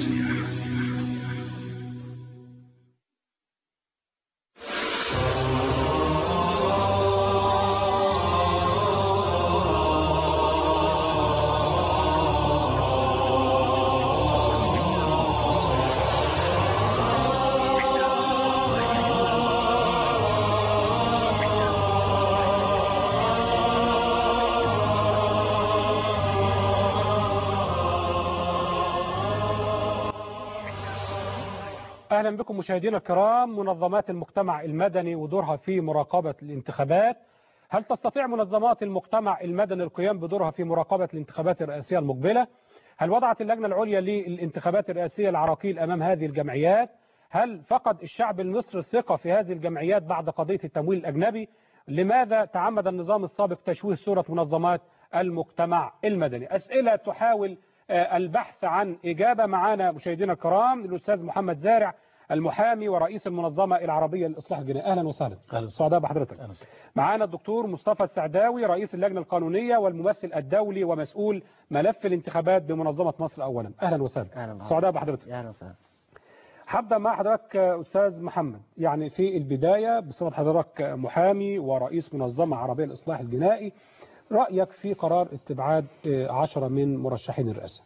أهلا بكم مشاهدينا الكرام منظمات المجتمع المدني ودورها في مراقبة الانتخابات هل تستطيع منظمات المجتمع المدني القيام بدورها في مراقبة الانتخابات الرئاسية المقبلة هل وضعت اللجنة العليا للانتخابات الرئاسية العراقيل أمام هذه الجمعيات هل فقد الشعب المصري الثقة في هذه الجمعيات بعد قضية التمويل الأجنبي لماذا تعمد النظام السابق تشويه صورة منظمات المجتمع المدني أسئلة تحاول آه، البحث عن إجابة معنا مشاهدينا الكرام الأستاذ محمد زارع المحامي ورئيس المنظمة العربية للإصلاح الجنائي أهلا وسهلا سعداء بحضرتك معانا الدكتور مصطفى السعداوي رئيس اللجنة القانونية والممثل الدولي ومسؤول ملف الانتخابات بمنظمة مصر أولا أهلا وسهلا أهلا سعداء بحضرتك اهلا وسهلا هبدا مع حضرتك استاذ محمد يعني في البدايه بصفه حضرتك محامي ورئيس منظمه عربيه للاصلاح الجنائي رايك في قرار استبعاد آه، عشرة من مرشحين الرئاسه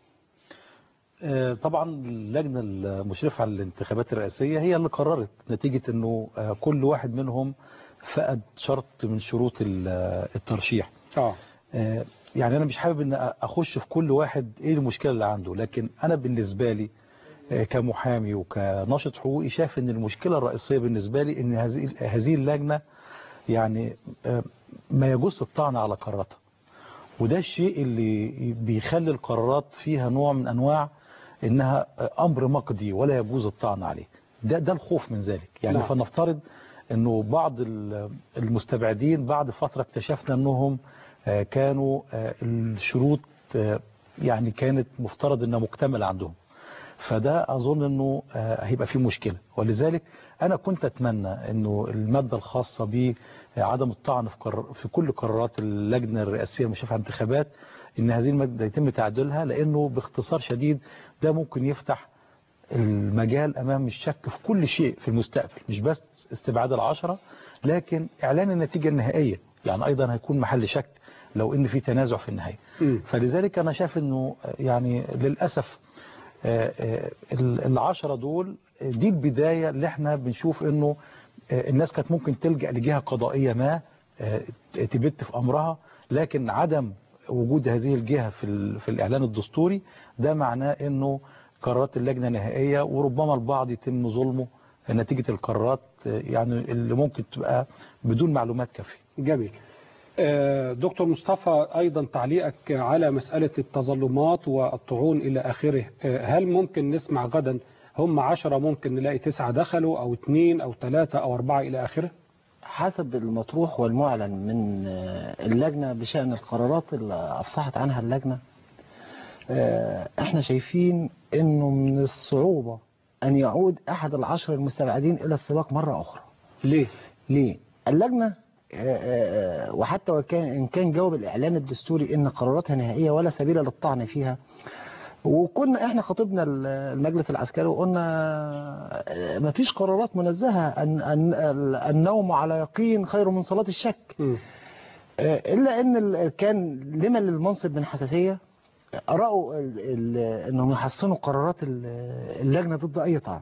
آه، طبعا اللجنة المشرفة على الانتخابات الرئاسية هي اللي قررت نتيجة انه آه، كل واحد منهم فقد شرط من شروط ال- آه، الترشيح اه آه، يعني انا مش حابب ان اخش في كل واحد ايه المشكلة اللي عنده لكن انا بالنسبة لي آه، كمحامي وكناشط حقوقي شايف ان المشكلة الرئيسية بالنسبة لي ان هذه هذه اللجنة يعني آه، ما يجوز الطعن على قراراتها وده الشيء اللي بيخلي القرارات فيها نوع من انواع انها امر مقضي ولا يجوز الطعن عليه ده ده الخوف من ذلك يعني نعم. فلنفترض انه بعض ال- المستبعدين بعد فترة اكتشفنا انهم آه، كانوا آه، الشروط آه، يعني كانت مفترض انها مكتملة عندهم فده اظن انه آه، هيبقى فيه مشكلة ولذلك انا كنت اتمنى انه المادة الخاصة بعدم الطعن في, قرار في كل قرارات اللجنة الرئاسية المشرفة على الانتخابات ان هذه المادة يتم تعديلها لانه باختصار شديد ده ممكن يفتح المجال امام الشك في كل شيء في المستقبل مش بس استبعاد العشرة لكن اعلان النتيجة النهائية يعني ايضا هيكون محل شك لو ان في تنازع في النهاية فلذلك انا شايف انه يعني للأسف آه، آه، ال- العشرة دول آه، دي البداية اللي احنا بنشوف انه آه، الناس كانت ممكن تلجأ لجهة قضائية ما آه، تبت في امرها لكن عدم وجود هذه الجهة في, ال- في الاعلان الدستوري ده معناه انه قرارات اللجنة نهائية وربما البعض يتم ظلمه نتيجة القرارات آه، يعني اللي ممكن تبقى بدون معلومات كافية جميل آه، دكتور مصطفى أيضا تعليقك على مسألة التظلمات والطعون إلى آخره آه، هل ممكن نسمع غدا هم عشرة ممكن نلاقي تسعة دخلوا أو اثنين أو ثلاثة أو أربعة إلى آخره حسب المطروح والمعلن من آه، اللجنة بشأن القرارات اللي أفصحت عنها اللجنة آه، احنا شايفين انه من الصعوبة ان يعود احد العشر المستبعدين الى السباق مرة اخرى ليه؟ ليه؟ اللجنة آه، آه، وحتى وكان ان كان جواب الاعلان الدستوري ان قراراتها نهائية ولا سبيل للطعن فيها وكنا احنا خطبنا المجلس العسكري وقلنا آه، مفيش قرارات منزهة أن أن النوم على يقين خير من صلاة الشك آه، إلا أن ال- كان لمن للمنصب من حساسية أرأوا ال- ال- أنهم يحسنوا قرارات ال- اللجنة ضد أي طعن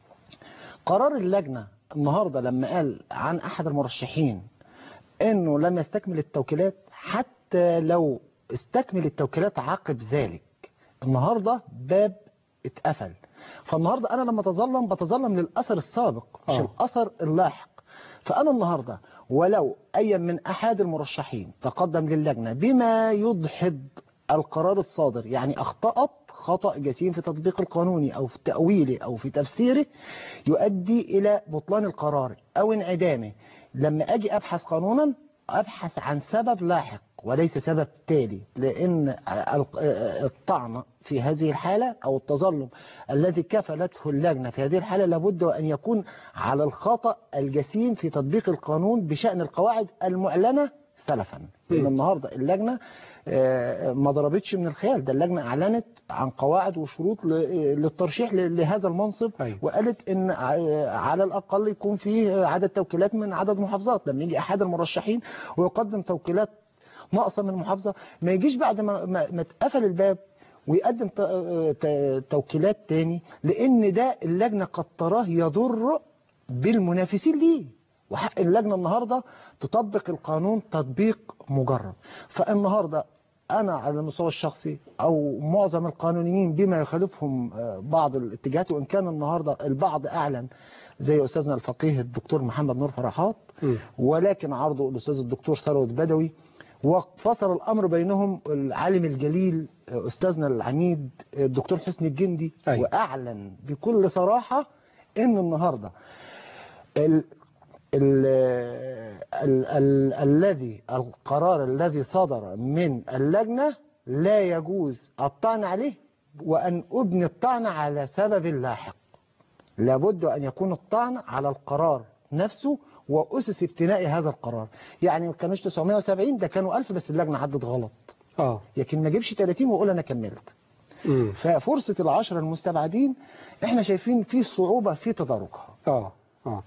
قرار اللجنة النهاردة لما قال عن أحد المرشحين أنه لم يستكمل التوكيلات حتى لو استكمل التوكيلات عقب ذلك النهاردة باب اتقفل فالنهاردة أنا لما أتظلم بتظلم للأثر السابق مش آه. الأثر اللاحق فأنا النهاردة ولو أي من أحد المرشحين تقدم للجنة بما يدحض القرار الصادر يعني أخطأت خطأ جسيم في تطبيق القانوني أو في تأويله أو في تفسيره يؤدي إلى بطلان القرار أو انعدامه لما أجي أبحث قانونا أبحث عن سبب لاحق وليس سبب تالي لأن الطعن في هذه الحالة أو التظلم الذي كفلته اللجنة في هذه الحالة لابد أن يكون على الخطأ الجسيم في تطبيق القانون بشأن القواعد المعلنة سلفا لأن النهاردة اللجنة آه، ما ضربتش من الخيال ده اللجنة أعلنت عن قواعد وشروط ل- للترشيح ل- لهذا المنصب وقالت ان ع- على الأقل يكون فيه عدد توكيلات من عدد محافظات لما يجي أحد المرشحين ويقدم توكيلات ناقصة من محافظة ما يجيش بعد ما, ما, ما اتقفل الباب ويقدم ت- ت- توكيلات تاني لأن ده اللجنة قد تراه يضر بالمنافسين ليه وحق اللجنة النهاردة تطبق القانون تطبيق مجرد فالنهاردة أنا على المستوى الشخصي أو معظم القانونيين بما يخالفهم آه، بعض الاتجاهات وإن كان النهاردة البعض أعلن زي أستاذنا الفقيه الدكتور محمد نور فرحات ولكن عرضه الأستاذ الدكتور ثروت بدوي وفصل الأمر بينهم العالم الجليل آه، أستاذنا العميد آه، الدكتور حسني الجندي وأعلن بكل صراحة إن النهاردة ال- ال ال ال الذي القرار الذي صدر من اللجنة لا يجوز الطعن عليه وأن أبني الطعن على سبب لاحق لابد أن يكون الطعن على القرار نفسه وأسس ابتناء هذا القرار يعني ما كانوش 970 ده كانوا 1000 بس اللجنة عدت غلط اه لكن ما اجيبش 30 واقول انا كملت مم. ففرصة العشرة المستبعدين احنا شايفين في صعوبة في تداركها اه اه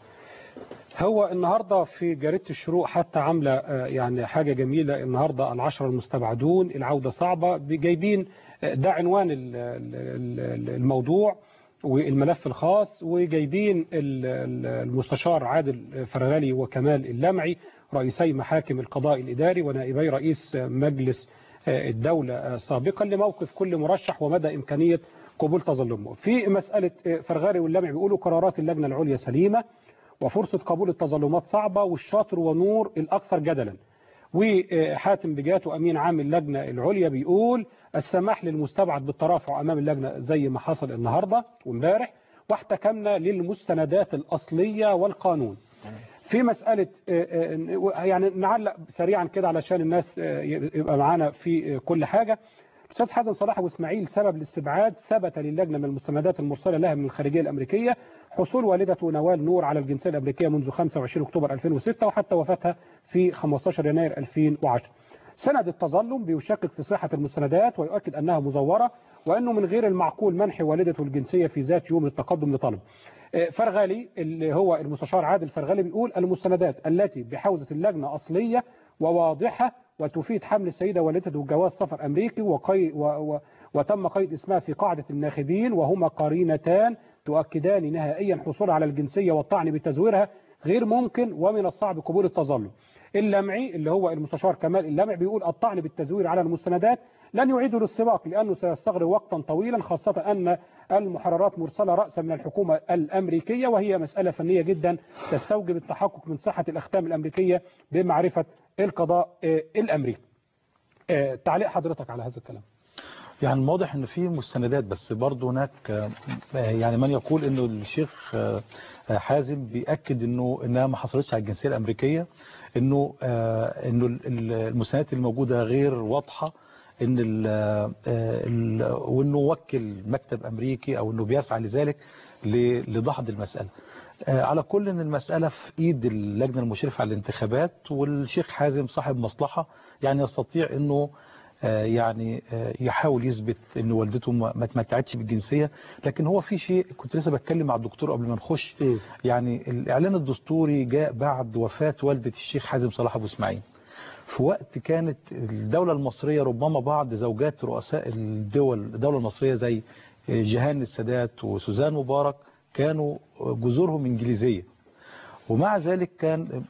هو النهارده في جريده الشروق حتى عامله آه، يعني حاجه جميله النهارده العشره المستبعدون العوده صعبه جايبين آه، ده عنوان ال- ال- ال- الموضوع والملف الخاص وجايبين ال- ال- المستشار عادل فرغلي وكمال اللمعي رئيسي محاكم القضاء الاداري ونائبي رئيس مجلس آه، الدوله آه، سابقا لموقف كل مرشح ومدى امكانيه قبول تظلمه في مساله آه، فرغلي واللمعي بيقولوا قرارات اللجنه العليا سليمه وفرصة قبول التظلمات صعبة والشاطر ونور الأكثر جدلا وحاتم بجاته أمين عام اللجنة العليا بيقول السماح للمستبعد بالترافع أمام اللجنة زي ما حصل النهاردة وامبارح واحتكمنا للمستندات الأصلية والقانون في مسألة آه، آه، يعني نعلق سريعا كده علشان الناس آه، يبقى معانا في آه، كل حاجة الأستاذ حسن صلاح أبو إسماعيل سبب الاستبعاد ثبت للجنة من المستندات المرسلة لها من الخارجية الأمريكية حصول والدته نوال نور على الجنسية الأمريكية منذ 25 أكتوبر 2006 وحتى وفاتها في 15 يناير 2010 سند التظلم بيشكك في صحة المستندات ويؤكد أنها مزورة وأنه من غير المعقول منح والدته الجنسية في ذات يوم التقدم لطلب آه، فرغالي اللي هو المستشار عادل فرغالي بيقول المستندات التي بحوزة اللجنة أصلية وواضحة وتفيد حمل السيدة والدته جواز سفر أمريكي وقي و و وتم قيد اسمها في قاعدة الناخبين وهما قرينتان تؤكدان نهائيا حصول على الجنسية والطعن بتزويرها غير ممكن ومن الصعب قبول التظلم اللمعي اللي هو المستشار كمال اللمعي بيقول الطعن بالتزوير على المستندات لن يعيد للسباق لأنه سيستغرق وقتا طويلا خاصة أن المحررات مرسلة رأسا من الحكومة الأمريكية وهي مسألة فنية جدا تستوجب التحقق من صحة الأختام الأمريكية بمعرفة القضاء آه، الأمريكي آه، تعليق حضرتك على هذا الكلام يعني واضح ان في مستندات بس برضه هناك آه، يعني من يقول انه الشيخ آه، آه، حازم بيأكد انه انها ما حصلتش على الجنسيه الامريكيه انه آه، انه ال- ال- المستندات الموجوده غير واضحه ان ال ال وانه وكل مكتب امريكي او انه بيسعى لذلك ل- لدحض المساله آه، على كل ان المساله في ايد اللجنه المشرفه على الانتخابات والشيخ حازم صاحب مصلحه يعني يستطيع انه آه، يعني آه، يحاول يثبت ان والدته ما ما اتمتعتش بالجنسيه لكن هو في شيء كنت لسه بتكلم مع الدكتور قبل ما نخش يعني الاعلان الدستوري جاء بعد وفاه والده الشيخ حازم صلاح ابو اسماعيل في وقت كانت الدولة المصرية ربما بعض زوجات رؤساء الدول الدولة المصرية زي جهان السادات وسوزان مبارك كانوا جذورهم إنجليزية ومع ذلك كان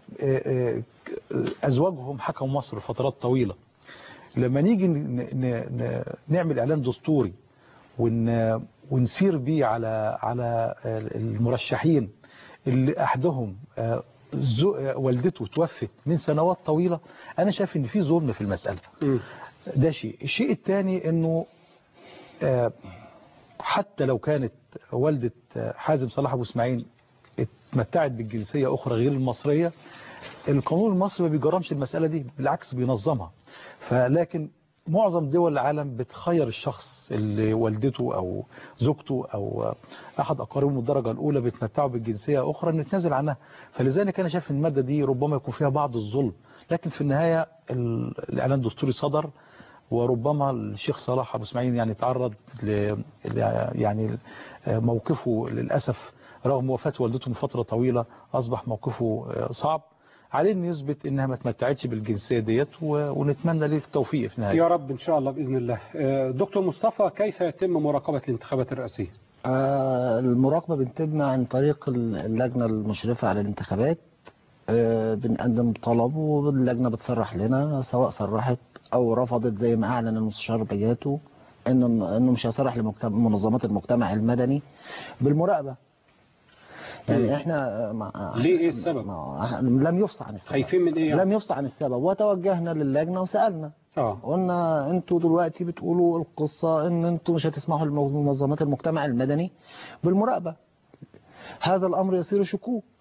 أزواجهم حكموا مصر فترات طويلة لما نيجي ن- ن- ن- نعمل إعلان دستوري ون- ونسير بيه على على المرشحين اللي أحدهم آه، زو- آه، والدته توفت من سنوات طويلة أنا شايف إن في ظلم في المسألة ده شيء الشيء الثاني إنه آه، حتى لو كانت والدة آه، حازم صلاح أبو إسماعيل اتمتعت بالجنسية أخرى غير المصرية القانون المصري ما بيجرمش المسألة دي بالعكس بينظمها فلكن معظم دول العالم بتخير الشخص اللي والدته أو زوجته أو أحد أقاربه من الدرجة الأولى بيتمتعوا بالجنسية أخرى إنه يتنازل عنها فلذلك أنا شايف إن المادة دي ربما يكون فيها بعض الظلم لكن في النهاية ال- الإعلان الدستوري صدر وربما الشيخ صلاح أبو اسماعيل يعني تعرض ل يعني موقفه للأسف رغم وفاة والدته من فترة طويلة أصبح موقفه صعب عليه أن يثبت أنها ما تمتعتش بالجنسية ديت و- ونتمنى ليه التوفيق في النهاية يا رب إن شاء الله بإذن الله آه، دكتور مصطفى كيف يتم مراقبة الانتخابات الرئاسية آه، المراقبة بتتم عن طريق اللجنة المشرفة على الانتخابات آه، بنقدم طلب واللجنة بتصرح لنا سواء صرحت أو رفضت زي ما أعلن المستشار بياتو إنه إنه مش هيصرح لمنظمات المجتمع المدني بالمراقبة يعني احنا مع ليه ايه السبب؟ لم يفصح عن السبب خايفين من ايه يعني؟ لم يفصح عن السبب وتوجهنا للجنة وسألنا اه قلنا انتوا دلوقتي بتقولوا القصة ان انتوا مش هتسمحوا لمنظمات المجتمع المدني بالمراقبة هذا الامر يصير شكوك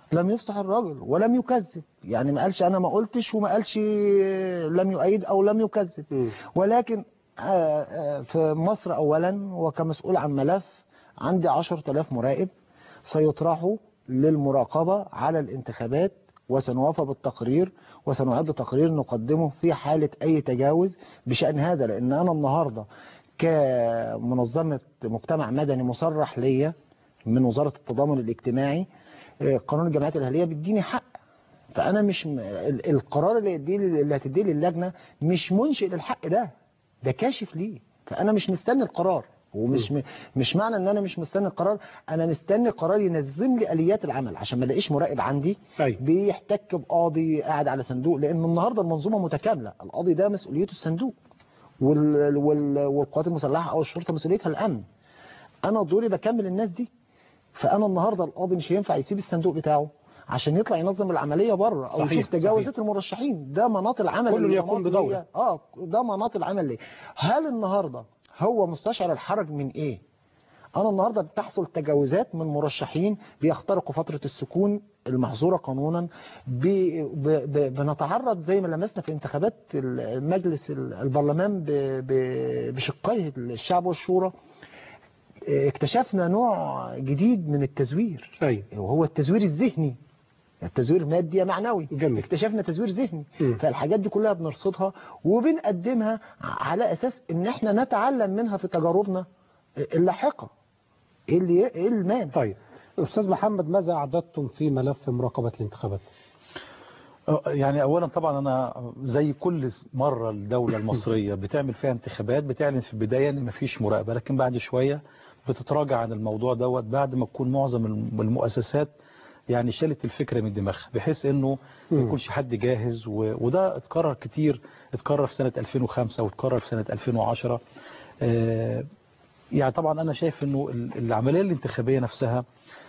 لم يفصح الرجل ولم يكذب يعني ما قالش انا ما قلتش وما قالش لم يؤيد او لم يكذب ولكن آه، آه، في مصر اولا وكمسؤول عن ملف عندي 10000 مراقب سيطرحوا للمراقبة على الانتخابات وسنوافى بالتقرير وسنعد تقرير نقدمه في حالة أي تجاوز بشأن هذا لأن أنا النهاردة كمنظمة مجتمع مدني مصرح ليا من وزارة التضامن الاجتماعي آه، قانون الجمعيات الأهلية بيديني حق فأنا مش م- ال- القرار اللي يديه اللي هتديه للجنة مش منشئ للحق ده ده كاشف ليه فأنا مش مستني القرار ومش م... مش معنى ان انا مش مستني القرار انا مستني قرار ينظم لي اليات العمل عشان ما الاقيش مراقب عندي بيحتك بقاضي قاعد على صندوق لان النهارده المنظومه متكامله القاضي ده مسؤوليته الصندوق وال... وال... والقوات المسلحه او الشرطه مسؤوليتها الامن انا دوري بكمل الناس دي فانا النهارده القاضي مش هينفع يسيب الصندوق بتاعه عشان يطلع ينظم العمليه بره او صحيح، يشوف تجاوزات المرشحين ده مناط العمل كل اللي يقوم مناط بدوره. ليا. اه ده مناط العمل ليه هل النهارده هو مستشعر الحرج من ايه انا النهارده بتحصل تجاوزات من مرشحين بيخترقوا فتره السكون المحظوره قانونا بي- ب- ب- بنتعرض زي ما لمسنا في انتخابات المجلس البرلمان ب- ب- بشقيه الشعب والشورى اكتشفنا نوع جديد من التزوير وهو التزوير الذهني التزوير مادي معنوي جميل. اكتشفنا تزوير ذهني فالحاجات دي كلها بنرصدها وبنقدمها على اساس ان احنا نتعلم منها في تجاربنا اللاحقه ايه اللي ايه المانع طيب استاذ محمد ماذا اعددتم في ملف مراقبه الانتخابات آه، يعني اولا طبعا انا زي كل مرة الدولة المصرية بتعمل فيها انتخابات بتعلن في البداية ان مفيش مراقبة لكن بعد شوية بتتراجع عن الموضوع دوت بعد ما تكون معظم الم- المؤسسات يعني شالت الفكرة من دماغها بحيث انه ما يكونش حد جاهز و... وده اتكرر كتير اتكرر في سنة 2005 واتكرر في سنة 2010 آه، يعني طبعا انا شايف انه ال- العملية الانتخابية نفسها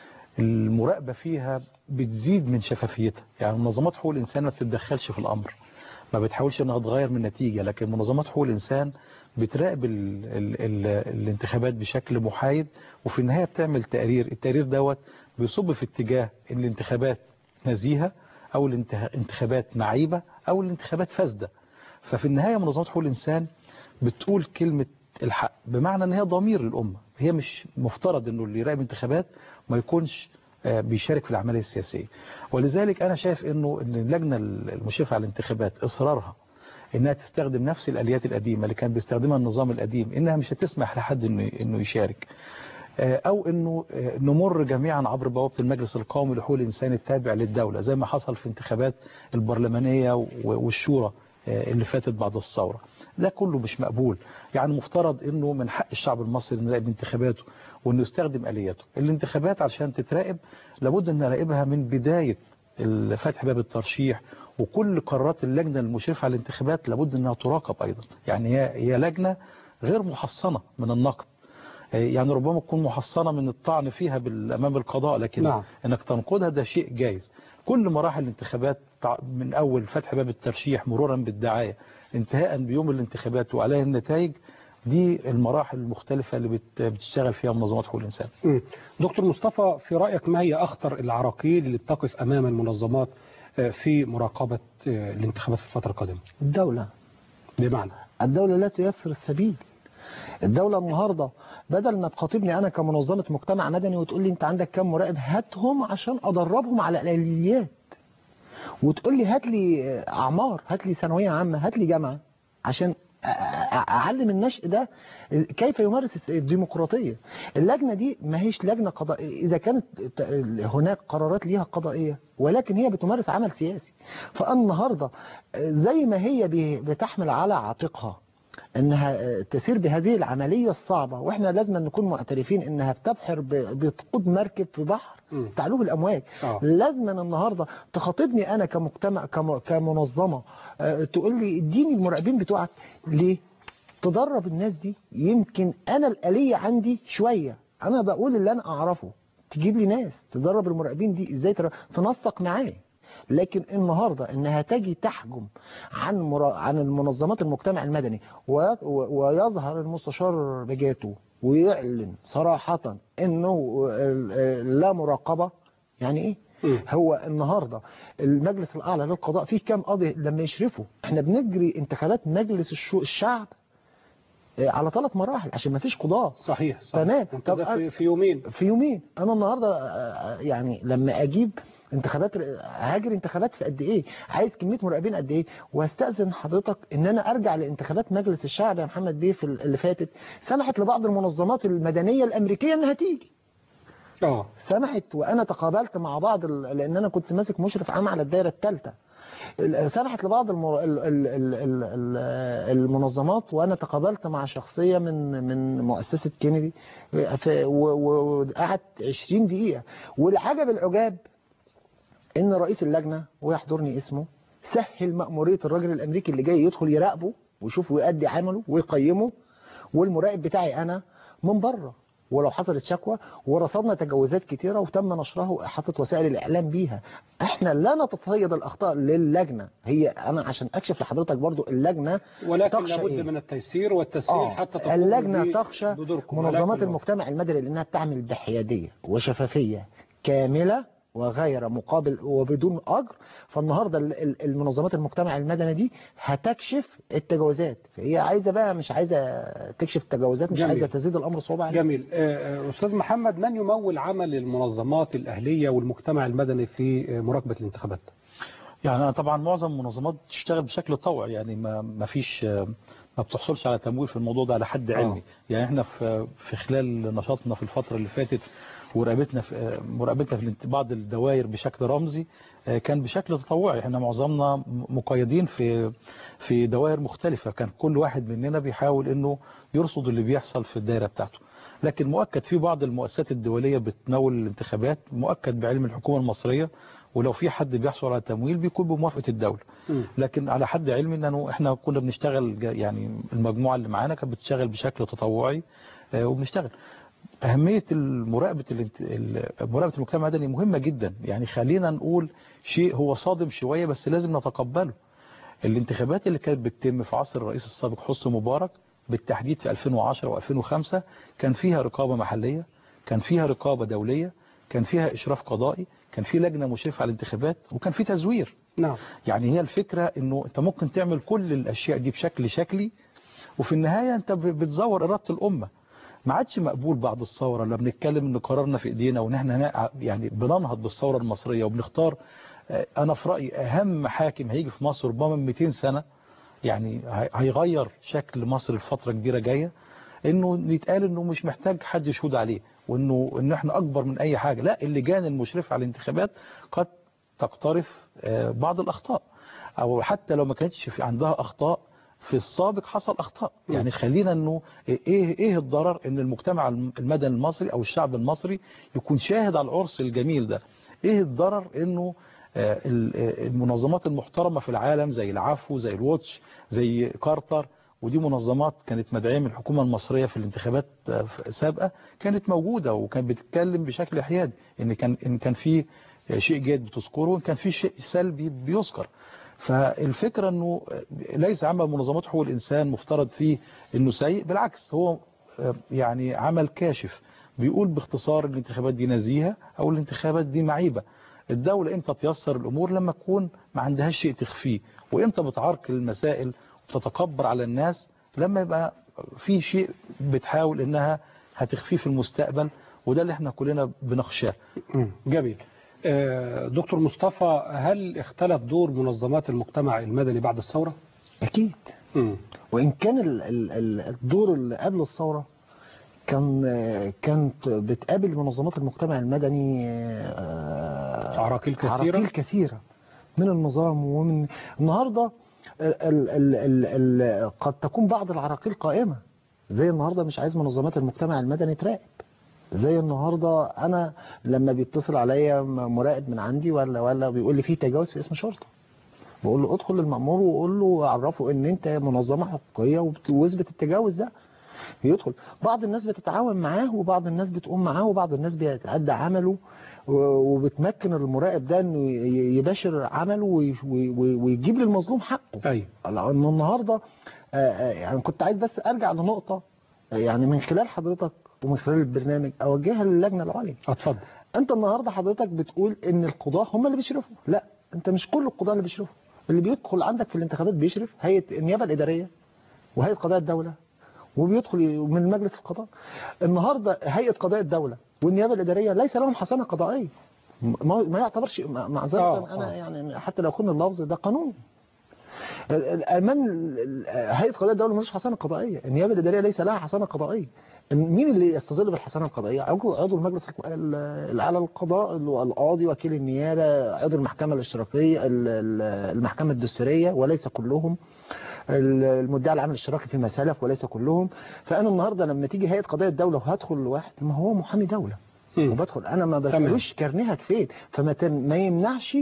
المراقبة فيها بتزيد من شفافيتها يعني منظمات حقوق الإنسان ما بتتدخلش في الأمر ما بتحاولش انها تغير من النتيجة لكن منظمات حقوق الإنسان بتراقب ال ال ال الانتخابات بشكل محايد وفي النهاية بتعمل تقرير التقرير دوت بيصب في اتجاه ان الانتخابات نزيهة او الانتخ- الانتخابات معيبة او الانتخابات فاسدة ففي النهاية منظمات حقوق الإنسان بتقول كلمة الحق بمعنى ان هي ضمير للأمة هي مش مفترض انه اللي يراقب انتخابات ما يكونش آه، بيشارك في العملية السياسية ولذلك أنا شايف أنه أن اللجنة المشرفة على الانتخابات إصرارها انها تستخدم نفس الاليات القديمه اللي كان بيستخدمها النظام القديم انها مش هتسمح لحد انه انه يشارك آه، او انه آه، نمر جميعا عبر بوابه المجلس القومي لحقوق الانسان التابع للدوله زي ما حصل في انتخابات البرلمانيه و- والشورى آه، اللي فاتت بعد الثوره ده كله مش مقبول يعني مفترض انه من حق الشعب المصري انه يراقب انتخاباته وانه يستخدم الياته الانتخابات عشان تتراقب لابد ان نراقبها من بدايه فتح باب الترشيح وكل قرارات اللجنة المشرفة على الانتخابات لابد انها تراقب ايضا يعني هي هي لجنة غير محصنة من النقد يعني ربما تكون محصنة من الطعن فيها بال- امام القضاء لكن نعم. انك تنقدها ده شيء جايز كل مراحل الانتخابات تع- من اول فتح باب الترشيح مرورا بالدعاية انتهاء بيوم الانتخابات وعليها النتائج دي المراحل المختلفة اللي بت- بتشتغل فيها منظمات حقوق الانسان مم. دكتور مصطفى في رأيك ما هي أخطر العراقيل اللي بتقف أمام المنظمات آه، في مراقبة آه، الانتخابات في الفترة القادمة الدولة بمعنى الدولة لا تيسر السبيل الدولة النهاردة بدل ما تخاطبني أنا كمنظمة مجتمع مدني وتقول لي أنت عندك كام مراقب هاتهم عشان أدربهم على الآليات وتقول لي هات لي أعمار هات لي ثانوية عامة هات لي جامعة عشان أ- أ- أعلم النشء ده كيف يمارس الديمقراطية اللجنة دي ما هيش لجنة قضائية إذا كانت ت- هناك قرارات ليها قضائية ولكن هي بتمارس عمل سياسي فالنهاردة زي ما هي بي- بتحمل على عاتقها انها تسير بهذه العملية الصعبة واحنا لازم نكون معترفين انها بتبحر ب- بتقود مركب في بحر تعلوه الامواج آه. لازم النهاردة تخاطبني انا كمجتمع كم- كمنظمة آه، تقول لي اديني المراقبين بتوعك ليه تدرب الناس دي يمكن انا الالية عندي شوية انا بقول اللي انا اعرفه تجيب لي ناس تدرب المراقبين دي ازاي تر- تنسق معاه لكن النهارده انها تجي تحجم عن مرا... عن المنظمات المجتمع المدني و... و... ويظهر المستشار بجاته ويعلن صراحة انه لا مراقبة يعني ايه هو النهارده المجلس الاعلى للقضاء فيه كام قاضي لما يشرفوا احنا بنجري انتخابات مجلس الشو الشعب آه، على ثلاث مراحل عشان ما فيش قضاه صحيح صحيح تمام انت ده في, في يومين في يومين انا النهارده آه، يعني لما اجيب انتخابات هاجر انتخابات في قد ايه عايز كميه مراقبين قد ايه واستاذن حضرتك ان انا ارجع لانتخابات مجلس الشعب يا محمد بيه في اللي فاتت سمحت لبعض المنظمات المدنيه الامريكيه انها تيجي اه سمحت وانا تقابلت مع بعض ال- لان انا كنت ماسك مشرف عام على الدايره الثالثه سمحت لبعض المر... ال... ال... ال... ال... ال- المنظمات وانا تقابلت مع شخصيه من من مؤسسه كينيدي في- و- و- وقعدت 20 دقيقه والعجب العجاب ان رئيس اللجنه ويحضرني اسمه سهل مأمورية الراجل الامريكي اللي جاي يدخل يراقبه ويشوف ويؤدي عمله ويقيمه والمراقب بتاعي انا من بره ولو حصلت شكوى ورصدنا تجاوزات كتيرة وتم نشرها وإحاطة وسائل الإعلام بيها احنا لا نتصيد الأخطاء للجنة هي أنا عشان أكشف لحضرتك برضو اللجنة ولكن تخشى لابد إيه؟ من التيسير والتسهيل آه، حتى تقوم اللجنة ب- تخشى بدوركم. منظمات ولكن- المجتمع المدني لأنها بتعمل بحيادية وشفافية كاملة وغير مقابل وبدون أجر فالنهاردة ال- ال- المنظمات المجتمع المدني دي هتكشف التجاوزات فهي عايزة بقى مش عايزة تكشف التجاوزات مش جميل. عايزة تزيد الأمر صعوبة عليها جميل آه، آه، أستاذ محمد من يمول عمل المنظمات الأهلية والمجتمع المدني في آه، مراقبة الانتخابات يعني أنا طبعا معظم المنظمات بتشتغل بشكل طوعي يعني ما ما فيش ما بتحصلش على تمويل في الموضوع ده على حد علمي يعني احنا في في خلال نشاطنا في الفترة اللي فاتت ورقبتنا في مراقبتنا في الانت- بعض الدوائر بشكل رمزي آه، كان بشكل تطوعي احنا معظمنا م- مقيدين في في دوائر مختلفة كان كل واحد مننا بيحاول انه يرصد اللي بيحصل في الدائرة بتاعته لكن مؤكد في بعض المؤسسات الدولية بتمول الانتخابات مؤكد بعلم الحكومة المصرية ولو في حد بيحصل على تمويل بيكون بموافقة الدولة لكن على حد علمي انه احنا كنا بنشتغل جا- يعني المجموعة اللي معانا كانت بتشتغل بشكل تطوعي آه، وبنشتغل أهمية المراقبة الانت- ال- مراقبة المجتمع المدني مهمة جدا يعني خلينا نقول شيء هو صادم شوية بس لازم نتقبله الانتخابات اللي كانت بتتم في عصر الرئيس السابق حسني مبارك بالتحديد في 2010 و2005 كان فيها رقابة محلية كان فيها رقابة دولية كان فيها إشراف قضائي كان في لجنة مشرفة على الانتخابات وكان في تزوير نعم يعني هي الفكرة انه انت ممكن تعمل كل الاشياء دي بشكل شكلي وفي النهاية انت ب- بتزور ارادة الامة ما عادش مقبول بعد الثورة لما بنتكلم ان قرارنا في ايدينا وان احنا هنا- يعني بننهض بالثورة المصرية وبنختار آه، انا في رأيي اهم حاكم هيجي في مصر ربما من 200 سنة يعني هي- هيغير شكل مصر لفترة كبيرة جاية انه يتقال انه مش محتاج حد يشهد عليه وانه ان احنا اكبر من اي حاجة لا اللجان المشرفة على الانتخابات قد تقترف آه، بعض الاخطاء او حتى لو ما كانتش في عندها اخطاء في السابق حصل اخطاء يعني خلينا انه ايه ايه الضرر ان المجتمع المدني المصري او الشعب المصري يكون شاهد على العرس الجميل ده ايه الضرر انه آه، ال- آه، المنظمات المحترمة في العالم زي العفو زي الواتش زي كارتر ودي منظمات كانت مدعية من الحكومة المصرية في الانتخابات آه، سابقة كانت موجودة وكانت بتتكلم بشكل حيادي ان كان ان كان في شيء جيد بتذكره وان كان في شيء سلبي بيذكر فالفكرة انه ليس عمل منظمات حقوق الانسان مفترض فيه انه سيء بالعكس هو آه، يعني عمل كاشف بيقول باختصار الانتخابات دي نزيهة او الانتخابات دي معيبة الدولة امتى تيسر الامور لما تكون ما عندهاش شيء تخفيه وامتى بتعرقل المسائل وتتكبر على الناس لما يبقى في شيء بتحاول انها هتخفيه في المستقبل وده اللي احنا كلنا بنخشاه مم. جميل آه، دكتور مصطفى هل اختلف دور منظمات المجتمع المدني بعد الثورة؟ أكيد مم. وإن كان ال- ال- ال- الدور اللي قبل الثورة كان كانت بتقابل منظمات المجتمع المدني آه، عراقيل كثيرة. عراقيل كثيرة من النظام ومن النهاردة ال ال ال ال قد تكون بعض العراقيل قائمة زي النهاردة مش عايز منظمات المجتمع المدني تراقب زي النهاردة أنا لما بيتصل عليا مراقب من عندي ولا ولا بيقول لي في تجاوز في اسم شرطة بقول له ادخل للمأمور وقول له عرفه ان انت منظمة حقوقية وبت- واثبت التجاوز ده يدخل بعض الناس بتتعاون معاه وبعض الناس بتقوم معاه وبعض الناس بيتأدى عمله و- وبتمكن المراقب ده انه ي- يباشر عمله وي- وي- ويجيب للمظلوم حقه ايوه لان النهارده آه، آه، يعني كنت عايز بس ارجع لنقطة آه، يعني من خلال حضرتك ومن خلال البرنامج اوجهها للجنة العليا اتفضل انت النهارده حضرتك بتقول ان القضاه هم اللي بيشرفوا لا انت مش كل القضاه اللي بيشرفوا اللي بيدخل عندك في الانتخابات بيشرف هيئه النيابه الاداريه وهيئه قضاء الدوله وبيدخل من مجلس القضاء النهارده هيئه قضاء الدوله والنيابه الاداريه ليس لهم حصانه قضائيه ما ما يعتبرش مع- معذره آه، انا آه. يعني حتى لو كنا اللفظ ده قانون ال- الامام ال- هيئه قضاء الدوله ملوش حصانه قضائيه النيابه الاداريه ليس لها حصانه قضائيه مين اللي يستظل بالحصانه القضائيه عضو عضو المجلس الق- ال- الاعلى للقضاء اللي هو القاضي وكيل النيابه عضو المحكمه الاشتراكيه ال- ال- المحكمه الدستوريه وليس كلهم ال- المدعي العام الاشتراكي فيما سلف وليس كلهم فانا النهارده لما تيجي هيئه قضاء الدوله وهدخل لواحد ما هو محامي دوله وبدخل انا ما بسالوش كارنيهك فين فما تم- ما يمنعش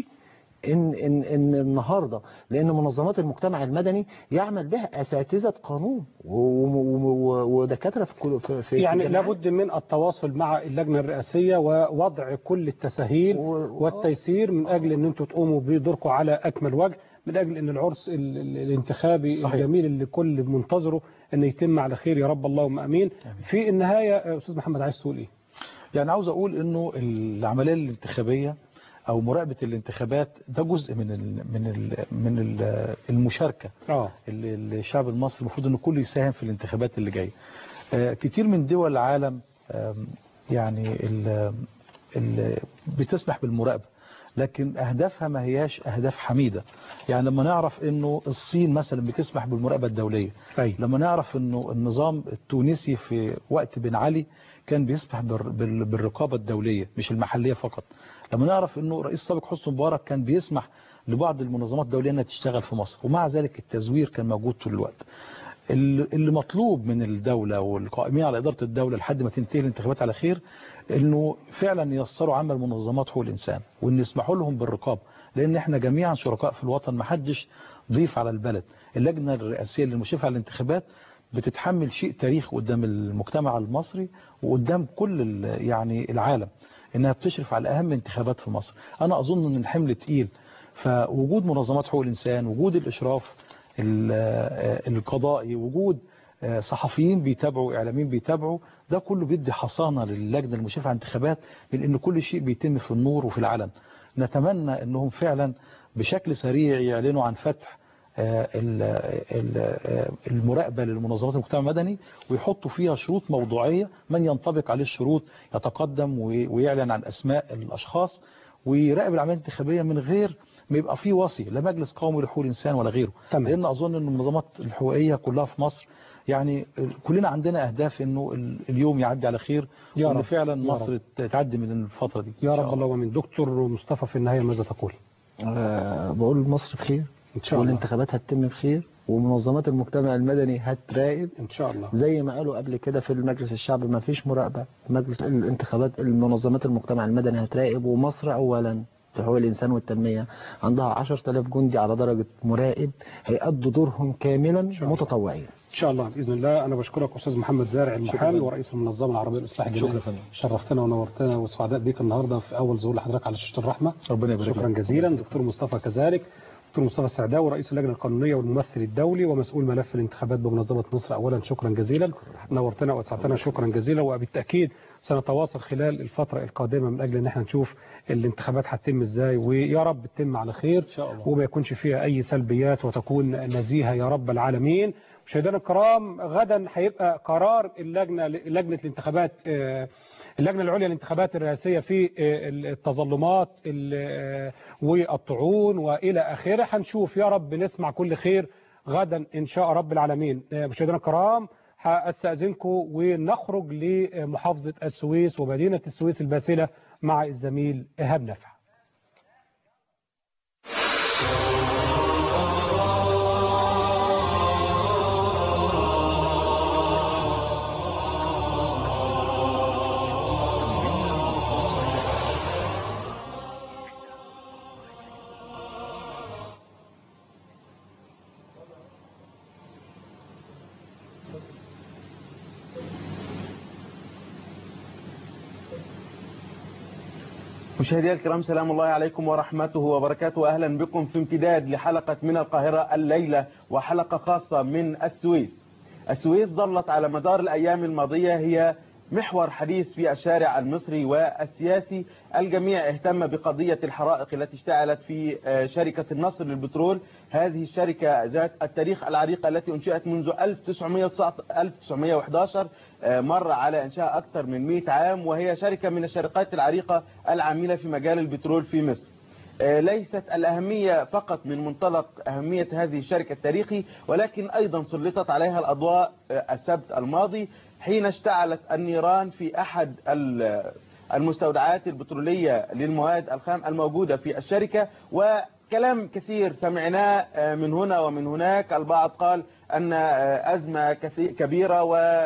ان ان ان النهارده لان منظمات المجتمع المدني يعمل بها اساتذه قانون و- و- و- ودكاتره في كل في, في يعني الجامعات. لابد من التواصل مع اللجنة الرئاسية ووضع كل التسهيل والتيسير من أجل أن أنتم تقوموا بدوركم على أكمل وجه من أجل أن العرس ال- ال- الانتخابي صحيح. الجميل اللي كل منتظره أن يتم على خير يا رب اللهم أمين في النهاية آه، أستاذ محمد عايز تقول إيه؟ يعني عاوز اقول انه العمليه الانتخابيه او مراقبه الانتخابات ده جزء من ال من ال من ال المشاركه اه اللي الشعب المصري المفروض ان كله يساهم في الانتخابات اللي جايه آه، كتير من دول العالم آم، يعني ال- ال- بتسمح بالمراقبه لكن اهدافها ما هياش اهداف حميده يعني لما نعرف انه الصين مثلا بتسمح بالمراقبه الدوليه طيب. لما نعرف انه النظام التونسي في وقت بن علي كان بيسمح بال- بال- بالرقابه الدوليه مش المحليه فقط لما نعرف انه رئيس سابق حسني مبارك كان بيسمح لبعض المنظمات الدوليه انها تشتغل في مصر ومع ذلك التزوير كان موجود طول الوقت اللي اللي مطلوب من الدولة والقائمين على إدارة الدولة لحد ما تنتهي الانتخابات على خير انه فعلا ييسروا عمل منظمات حقوق الانسان وان يسمحوا لهم بالرقابه لان احنا جميعا شركاء في الوطن ما حدش ضيف على البلد اللجنه الرئاسيه اللي مشرفه على الانتخابات بتتحمل شيء تاريخ قدام المجتمع المصري وقدام كل ال- يعني العالم انها بتشرف على اهم انتخابات في مصر انا اظن ان الحمل تقيل فوجود منظمات حقوق الانسان وجود الاشراف ال- آه، القضائي وجود آه، صحفيين بيتابعوا اعلاميين بيتابعوا ده كله بيدي حصانه للجنه المشرفه على الانتخابات من ان كل شيء بيتم في النور وفي العلن نتمنى انهم فعلا بشكل سريع يعلنوا عن فتح آه، ال- ال- آه، المراقبه للمنظمات المجتمع المدني ويحطوا فيها شروط موضوعيه من ينطبق عليه الشروط يتقدم وي- ويعلن عن اسماء الاشخاص ويراقب العمليه الانتخابيه من غير ما يبقى في وصي لا مجلس قومي لحقوق الانسان ولا غيره تمام. لان اظن ان المنظمات الحقوقيه كلها في مصر يعني كلنا عندنا اهداف انه ال- اليوم يعدي على خير يا وان رب. فعلا يا مصر تعدي من الفتره دي يا إن شاء رب الله ومن دكتور مصطفى في النهاية ماذا تقول آه، بقول مصر بخير إن شاء الله والانتخابات هتتم بخير ومنظمات المجتمع المدني هتراقب إن شاء الله زي ما قالوا قبل كده في المجلس الشعبي ما فيش مراقبة مجلس الانتخابات المنظمات المجتمع المدني هتراقب ومصر أولا في حقوق الإنسان والتنمية عندها 10000 جندي على درجة مراقب هيأدوا دورهم كاملا متطوعين إن شاء الله بإذن الله أنا بشكرك أستاذ محمد زارع المحامي شكراً. ورئيس المنظمة العربية للإصلاح شكراً الجنائي فندم. شرفتنا ونورتنا وسعداء بيك النهاردة في أول ظهور لحضرتك على شاشة الرحمة ربنا يبارك شكرا لك. جزيلا دكتور مصطفى كذلك دكتور مصطفى السعداوي رئيس اللجنة القانونية والممثل الدولي ومسؤول ملف الانتخابات بمنظمة مصر أولا شكرا جزيلا نورتنا وأسعدتنا شكرا جزيلا وبالتأكيد سنتواصل خلال الفترة القادمة من أجل أن احنا نشوف الانتخابات هتتم ازاي ويا رب تتم على خير إن شاء الله. وما يكونش فيها أي سلبيات وتكون نزيهة يا رب العالمين مشاهدينا الكرام غدا هيبقى قرار اللجنة لجنة الانتخابات آه، اللجنة العليا للانتخابات الرئاسية في آه، التظلمات ال- آه، والطعون وإلى آخره هنشوف يا رب نسمع كل خير غدا إن شاء رب العالمين آه، مشاهدينا الكرام هأستأذنكم ونخرج لمحافظة السويس ومدينة السويس الباسلة مع الزميل إيهاب نافع مشاهدينا الكرام سلام الله عليكم ورحمته وبركاته أهلا بكم في امتداد لحلقة من القاهرة الليلة وحلقة خاصة من السويس السويس ظلت على مدار الأيام الماضية هي محور حديث في الشارع المصري والسياسي الجميع اهتم بقضية الحرائق التي اشتعلت في آه، شركة النصر للبترول هذه الشركة ذات التاريخ العريق التي انشئت منذ 1911 آه، مر على انشاء أكثر من 100 عام وهي شركة من الشركات العريقة العاملة في مجال البترول في مصر آه، ليست الأهمية فقط من منطلق أهمية هذه الشركة التاريخي ولكن أيضا سلطت عليها الأضواء آه، السبت الماضي حين اشتعلت النيران في أحد ال- المستودعات البترولية للمواد الخام الموجودة في الشركة وكلام كثير سمعناه آه، من هنا ومن هناك البعض قال أن آه، أزمة كثي- كبيرة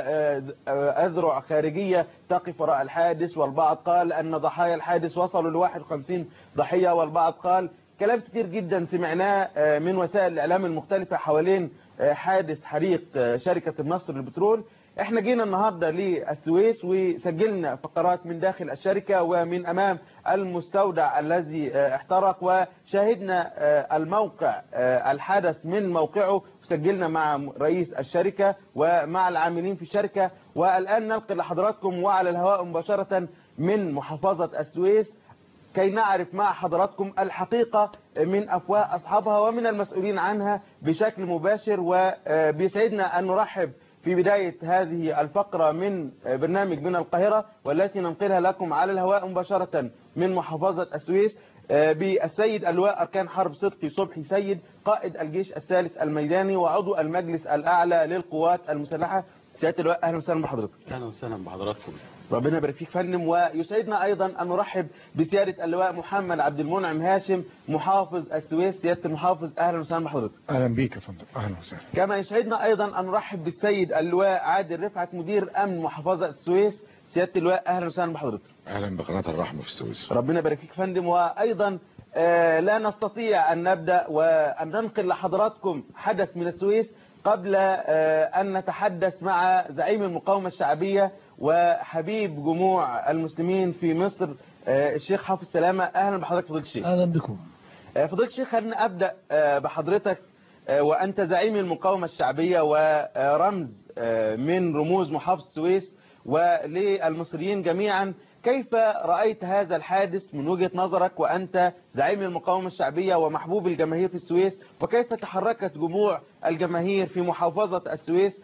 وأذرع خارجية تقف وراء الحادث والبعض قال أن ضحايا الحادث وصلوا ل 51 ضحية والبعض قال كلام كتير جدا سمعناه آه، من وسائل الإعلام المختلفة حوالين آه، حادث حريق آه، شركة النصر للبترول احنا جينا النهاردة للسويس وسجلنا فقرات من داخل الشركة ومن امام المستودع الذي آه، احترق وشاهدنا آه، الموقع آه، الحدث من موقعه وسجلنا مع رئيس الشركة ومع العاملين في الشركة والآن نلقي لحضراتكم وعلى الهواء مباشرة من محافظة السويس كي نعرف مع حضراتكم الحقيقة من أفواه أصحابها ومن المسؤولين عنها بشكل مباشر وبيسعدنا أن نرحب في بداية هذه الفقرة من برنامج من القاهرة والتي ننقلها لكم على الهواء مباشرة من محافظة السويس بالسيد اللواء أركان حرب صدقي صبحي سيد قائد الجيش الثالث الميداني وعضو المجلس الأعلى للقوات المسلحة سيادة اللواء أهلا وسهلا بحضرتك اهلا وسهلا بحضراتكم ربنا يبارك فيك فندم ويسعدنا ايضا ان نرحب بسياده اللواء محمد عبد المنعم هاشم محافظ السويس سياده المحافظ اهلا وسهلا بحضرتك اهلا بيك يا فندم اهلا وسهلا كما يسعدنا ايضا ان نرحب بالسيد اللواء عادل رفعت مدير امن محافظه السويس سياده اللواء اهلا وسهلا بحضرتك اهلا بقناه الرحمه في السويس ربنا يبارك فيك فندم وايضا آه، لا نستطيع ان نبدا وان ننقل لحضراتكم حدث من السويس قبل آه، ان نتحدث مع زعيم المقاومه الشعبيه وحبيب جموع المسلمين في مصر آه، الشيخ حافظ سلامه اهلا بحضرتك فضيله الشيخ اهلا بكم آه، فضيله الشيخ خلينا ابدا آه، بحضرتك آه، وانت زعيم المقاومه الشعبيه ورمز آه، من رموز محافظ السويس وللمصريين جميعا كيف رأيت هذا الحادث من وجهة نظرك وأنت زعيم المقاومة الشعبية ومحبوب الجماهير في السويس وكيف تحركت جموع الجماهير في محافظة السويس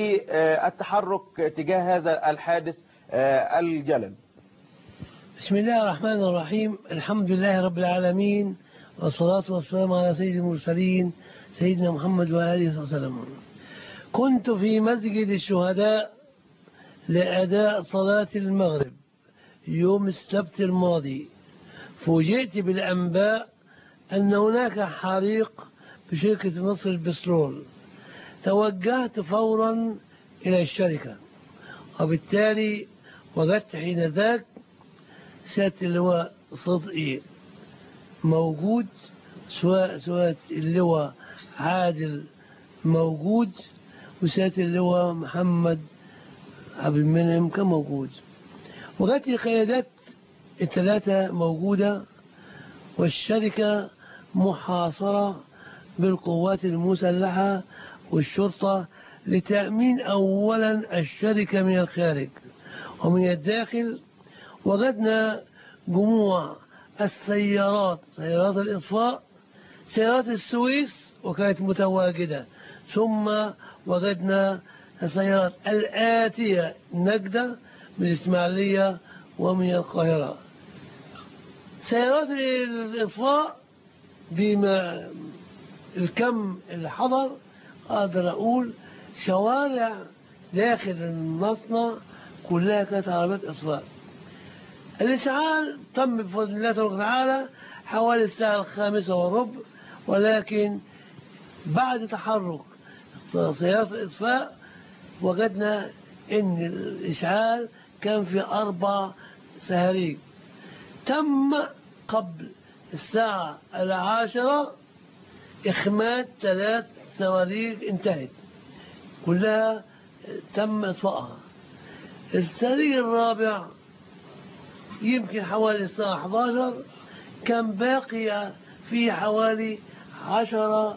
للتحرك تجاه هذا الحادث آه، الجلل بسم الله الرحمن الرحيم الحمد لله رب العالمين والصلاة والسلام على سيد المرسلين سيدنا محمد وآله وسلم كنت في مسجد الشهداء لأداء صلاة المغرب يوم السبت الماضي فوجئت بالأنباء أن هناك حريق في شركة مصر البترول توجهت فورا إلى الشركة وبالتالي وجدت حين ذاك سيادة اللواء صدقي موجود سواء سواء اللواء عادل موجود وسيادة اللواء محمد عبد المنعم كان موجود وجدت القيادات الثلاثة موجودة والشركة محاصرة بالقوات المسلحة والشرطة لتأمين أولا الشركة من الخارج ومن الداخل وجدنا جموع السيارات سيارات الإطفاء سيارات السويس وكانت متواجدة ثم وجدنا السيارات الآتية نجدة من الإسماعيلية ومن القاهرة سيارات الإطفاء بما الكم اللي حضر أقدر أقول شوارع داخل المصنع كلها كانت عربيات إطفاء الإشعال تم بفضل الله تبارك وتعالى حوالي الساعة الخامسة والربع ولكن بعد تحرك سيارات الإطفاء وجدنا ان الاشعال كان في اربع سهاريج تم قبل الساعة العاشرة اخماد ثلاث صواريخ انتهت كلها تم اطفائها السهريج الرابع يمكن حوالي الساعة 11 كان باقي في حوالي 10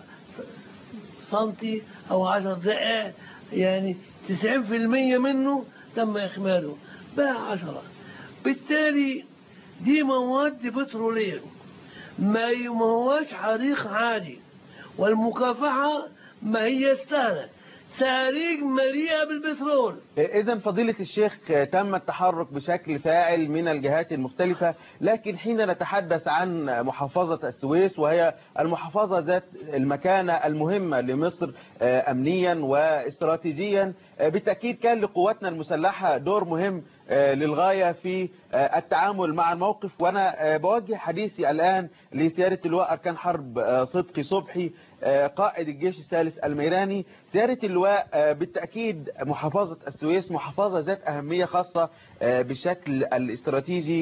سنتي او 10 دقائق يعني 90% منه تم إخماده بقى عشرة بالتالي دي مواد بترولية ما ي- ما هواش حريق عادي والمكافحة ما هي السهلة صواريخ مليئة بالبترول إذا فضيلة الشيخ تم التحرك بشكل فاعل من الجهات المختلفة لكن حين نتحدث عن محافظة السويس وهي المحافظة ذات المكانة المهمة لمصر آه، أمنيا واستراتيجيا آه، بالتأكيد كان لقواتنا المسلحة دور مهم آه، للغاية في آه، التعامل مع الموقف وأنا آه، بوجه حديثي الآن لسيادة اللواء أركان حرب آه، صدقي صبحي آه، قائد الجيش الثالث الميراني سيادة اللواء آه، بالتأكيد محافظة السويس محافظة ذات أهمية خاصة آه، بالشكل الاستراتيجي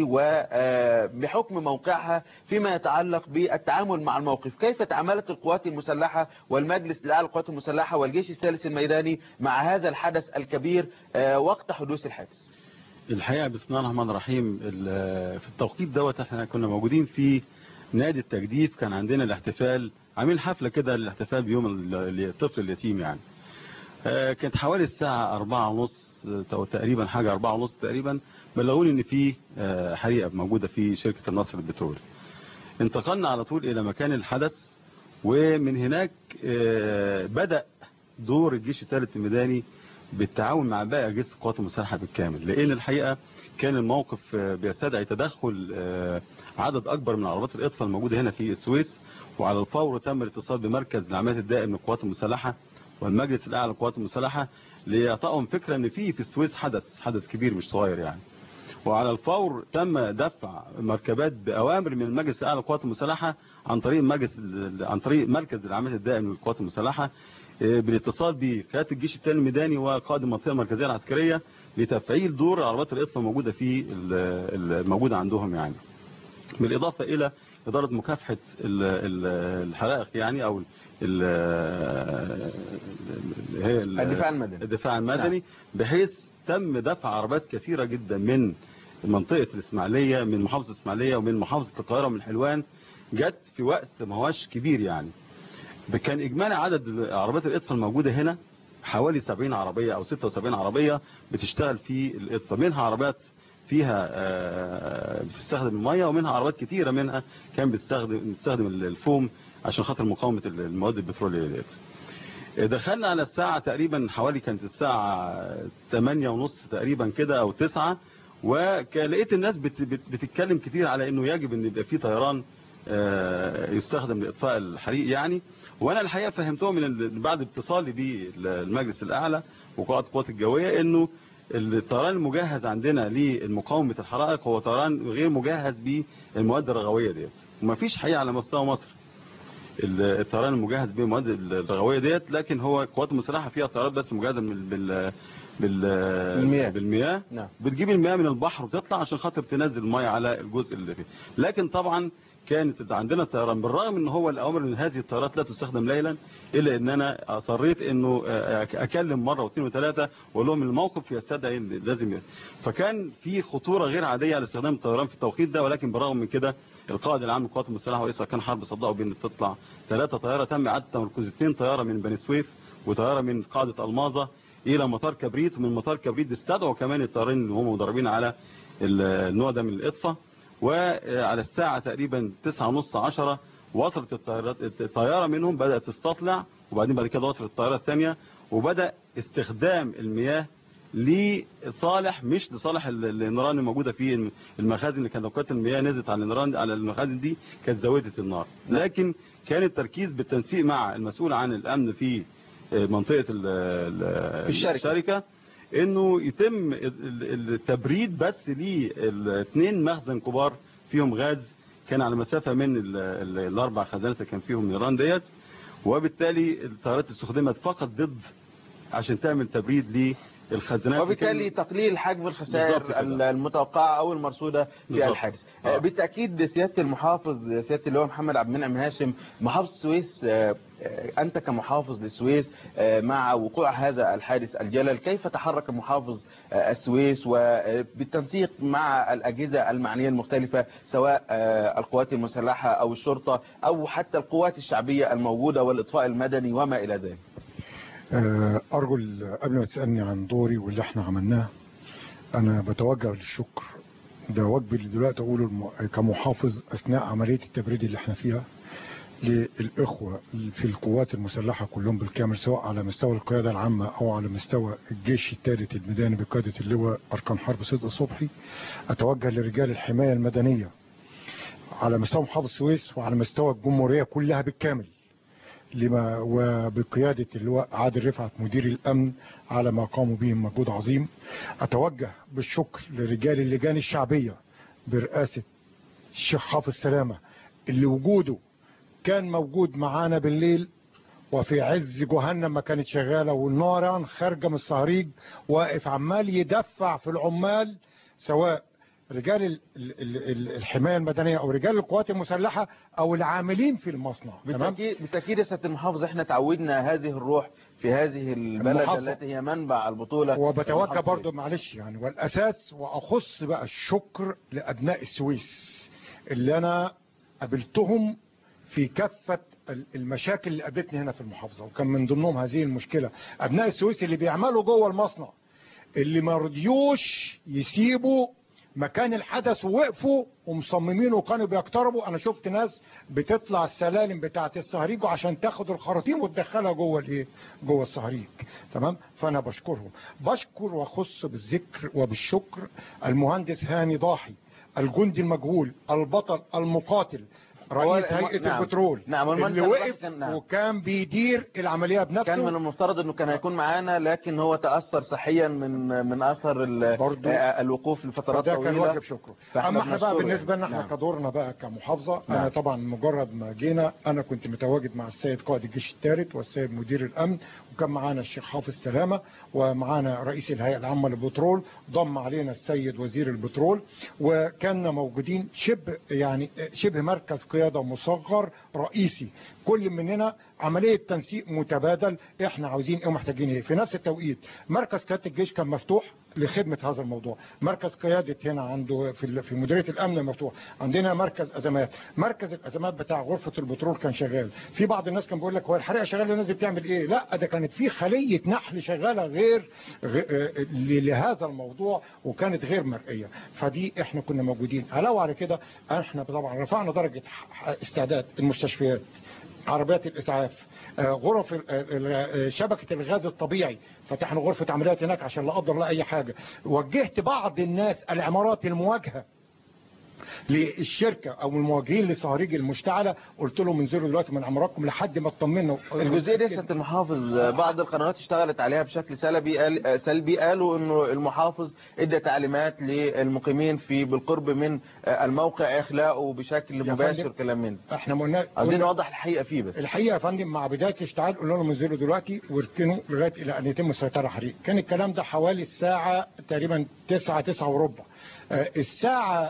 وبحكم موقعها فيما يتعلق بالتعامل مع الموقف كيف تعاملت القوات المسلحة والمجلس الأعلى للقوات المسلحة والجيش الثالث الميداني مع هذا الحدث الكبير آه، وقت حدوث الحادث الحقيقة بسم الله الرحمن الرحيم ال- في التوقيت دوت احنا كنا موجودين في نادي التجديف كان عندنا الاحتفال عاملين حفلة كده للاحتفال بيوم ال- الطفل اليتيم يعني آه، كانت حوالي الساعة أربعة ونص آه، تقريبا حاجة أربعة ونص تقريبا بلغوني إن في آه، حريقة موجودة في شركة النصر البترول انتقلنا على طول إلى مكان الحدث ومن هناك آه، بدأ دور الجيش الثالث الميداني بالتعاون مع باقي أجهزة القوات المسلحة بالكامل لأن الحقيقة كان الموقف آه، بيستدعي تدخل آه، عدد أكبر من عربات الإطفاء الموجودة هنا في السويس وعلى الفور تم الاتصال بمركز العمليات الدائم للقوات المسلحة والمجلس الأعلى للقوات المسلحة ليعطائهم فكرة ان في في السويس حدث حدث كبير مش صغير يعني وعلى الفور تم دفع مركبات بأوامر من المجلس الأعلى للقوات المسلحة عن طريق مجلس عن طريق مركز العمليات الدائم للقوات المسلحة آه، بالاتصال بقيادة الجيش الثاني الميداني وقائد المنطقة المركزية العسكرية لتفعيل دور عربات الإطفاء الموجودة في ال- ال- الموجودة عندهم يعني بالإضافة إلى إدارة مكافحة ال- ال- الحرائق يعني أو ال- ال- هي ال- الدفاع المدني. الدفاع المدني بحيث تم دفع عربات كثيرة جدا من منطقة الإسماعيلية من محافظة الإسماعيلية ومن محافظة القاهرة ومن حلوان جت في وقت ما هواش كبير يعني كان إجمالي عدد عربات الإطفاء الموجودة هنا حوالي 70 عربية أو 76 عربية بتشتغل في الإطفاء منها عربيات فيها آه، بتستخدم المية ومنها عربات كتيرة منها كان بتستخدم بتستخدم الفوم عشان خاطر مقاومة المواد البترولية ديت دخلنا على الساعة تقريبا حوالي كانت الساعة 8 ونص تقريبا كده او 9 ولقيت الناس بت بت بتتكلم كتير على انه يجب ان يبقى في طيران آه، يستخدم لاطفاء الحريق يعني وانا الحقيقه فهمتهم من ال- بعد اتصالي بالمجلس الاعلى وقائد القوات الجويه انه الطيران المجهز عندنا لمقاومه الحرائق هو طيران غير مجهز بالمواد الرغويه ديت ومفيش حقيقه على مستوى مصر الطيران المجهز بالمواد الرغويه ديت لكن هو القوات المسلحه فيها طيارات بس مجهزه بال بال بال بالمياه. بالمياه نعم. بتجيب المياه من البحر وتطلع عشان خاطر تنزل المياه على الجزء اللي فيه لكن طبعا كانت عندنا طيران بالرغم ان هو الاوامر ان هذه الطيارات لا تستخدم ليلا الا ان انا اصريت انه اكلم مره واثنين وثلاثه واقول لهم الموقف يستدعي إن لازم ي- فكان في خطوره غير عاديه على استخدام الطيران في التوقيت ده ولكن بالرغم من كده القائد العام للقوات المسلحه ورئيس اركان حرب صدقوا بان تطلع ثلاثه طياره تم اعاده تمركز اثنين طياره من بني سويف وطياره من قاعده الماظه الى مطار كبريت ومن مطار كبريت استدعوا كمان الطيارين اللي هم مدربين على ال- النوع ده من الاطفاء وعلى الساعة تقريبا تسعة ونص عشرة وصلت الطيارات الطيارة منهم بدأت تستطلع وبعدين بعد كده وصلت الطيارة الثانية وبدأ استخدام المياه لصالح مش لصالح ال- النيران الموجودة في المخازن اللي كان لو كانت المياه نزلت على النيران على المخازن دي كانت زودت النار لكن كان التركيز بالتنسيق مع المسؤول عن الأمن في منطقة ال- ال- الشركة. الشركة انه يتم ال- ال- التبريد بس لاثنين مخزن كبار فيهم غاز كان على مسافة من ال- ال- الاربع خزانات اللي كان فيهم نيران ديت وبالتالي الطيارات استخدمت فقط ضد عشان تعمل تبريد للخزانات وبالتالي تقليل حجم بالظبط الخسائر كده. المتوقعة أو المرصودة في بالظبط. الحادث آه، بالتأكيد سيادة المحافظ سيادة اللواء محمد عبد المنعم هاشم محافظ السويس آه، آه، أنت كمحافظ للسويس آه، مع وقوع هذا الحادث الجلل كيف تحرك محافظ آه، السويس وبالتنسيق مع الأجهزة المعنية المختلفة سواء آه، القوات المسلحة أو الشرطة أو حتى القوات الشعبية الموجودة والإطفاء المدني وما إلى ذلك آه، أرجو ال- قبل ما تسألني عن دوري واللي احنا عملناه انا بتوجه للشكر ده واجبي اللي دلوقتي اقوله الم- كمحافظ اثناء عمليه التبريد اللي احنا فيها للاخوه في القوات المسلحه كلهم بالكامل سواء على مستوى القياده العامه او على مستوى الجيش الثالث الميداني بقياده اللواء اركان حرب صدق صبحي اتوجه لرجال الحمايه المدنيه على مستوى محافظ السويس وعلى مستوى الجمهوريه كلها بالكامل لما وبقيادة اللواء عادل رفعت مدير الأمن على ما قاموا به من مجهود عظيم أتوجه بالشكر لرجال اللجان الشعبية برئاسة الشيخ حافظ سلامة اللي وجوده كان موجود معانا بالليل وفي عز جهنم ما كانت شغالة والنار خارجة من الصهريج واقف عمال يدفع في العمال سواء رجال ال- ال- ال- الحماية المدنية أو رجال القوات المسلحة أو العاملين في المصنع تمام بالتأكيد بالتأكيد يا سيادة المحافظ احنا تعودنا هذه الروح في هذه البلد المحافظة. التي هي منبع البطولة وبتوجه المحافظ برضو معلش يعني والاساس واخص بقى الشكر لابناء السويس اللي انا قابلتهم في كافة ال- المشاكل اللي قابلتني هنا في المحافظة وكان من ضمنهم هذه المشكلة ابناء السويس اللي بيعملوا جوه المصنع اللي ما رضيوش يسيبوا مكان الحدث ووقفوا ومصممين وكانوا بيقتربوا انا شفت ناس بتطلع السلالم بتاعه الصهريج عشان تاخد الخراطيم وتدخلها جوه الايه جوه الصهريج تمام فانا بشكرهم بشكر واخص بالذكر وبالشكر المهندس هاني ضاحي الجندي المجهول البطل المقاتل هو رئيس الم- هيئه نعم. البترول نعم، والمهندس اللي هاني ضاحي وقف كان- نعم. وكان بيدير العمليه بنفسه كان من المفترض انه كان هيكون معانا لكن هو تأثر صحيا من من اثر ال- برضو. آه، الوقوف لفترات فده طويلة كان واجب شكره فإحنا اما احنا بقى بنشكره بالنسبه يعني. لنا احنا نعم. كدورنا بقى كمحافظه نعم. انا طبعا مجرد ما جينا انا كنت متواجد مع السيد قائد الجيش الثالث والسيد مدير الامن وكان معانا الشيخ حافظ سلامه ومعانا رئيس الهيئه العامه للبترول ضم علينا السيد وزير البترول وكنا موجودين شبه يعني شبه مركز قياده مصغر رئيسي كل مننا عمليه تنسيق متبادل احنا عاوزين ايه ومحتاجين ايه في نفس التوقيت مركز قياده الجيش كان مفتوح لخدمه هذا الموضوع مركز قياده هنا عنده في ال- في مديريه الامن مفتوح عندنا مركز ازمات مركز الازمات بتاع غرفه البترول كان شغال في بعض الناس كان بيقول لك هو الحريقه شغاله الناس دي بتعمل ايه لا ده كانت في خليه نحل شغاله غير غ- آه، ل- لهذا الموضوع وكانت غير مرئيه فدي احنا كنا موجودين علاوه على كده احنا طبعا رفعنا درجه ح- ح- استعداد المستشفيات عربيات الاسعاف آه، غرف ال- ال- آه، شبكه الغاز الطبيعي فتحنا غرفه عمليات هناك عشان لا قدر الله اي حاجه وجهت بعض الناس العمارات المواجهه للشركه او المواجهين لصهريج المشتعله قلت لهم انزلوا دلوقتي من عماراتكم لحد ما اطمنوا الجزئيه دي سياده المحافظ بعض القنوات اشتغلت عليها بشكل سلبي قال سلبي قالوا انه المحافظ ادى تعليمات للمقيمين في بالقرب من الموقع اخلاقه بشكل يا مباشر فندم، كلام من ده. احنا قلنا عايزين قلنا- نوضح الحقيقه فيه بس الحقيقه يا فندم مع بدايه الاشتعال قلنا لهم انزلوا دلوقتي واركنوا لغايه الى ان يتم السيطره على الحريق كان الكلام ده حوالي الساعه تقريبا 9 9 وربع آه، الساعه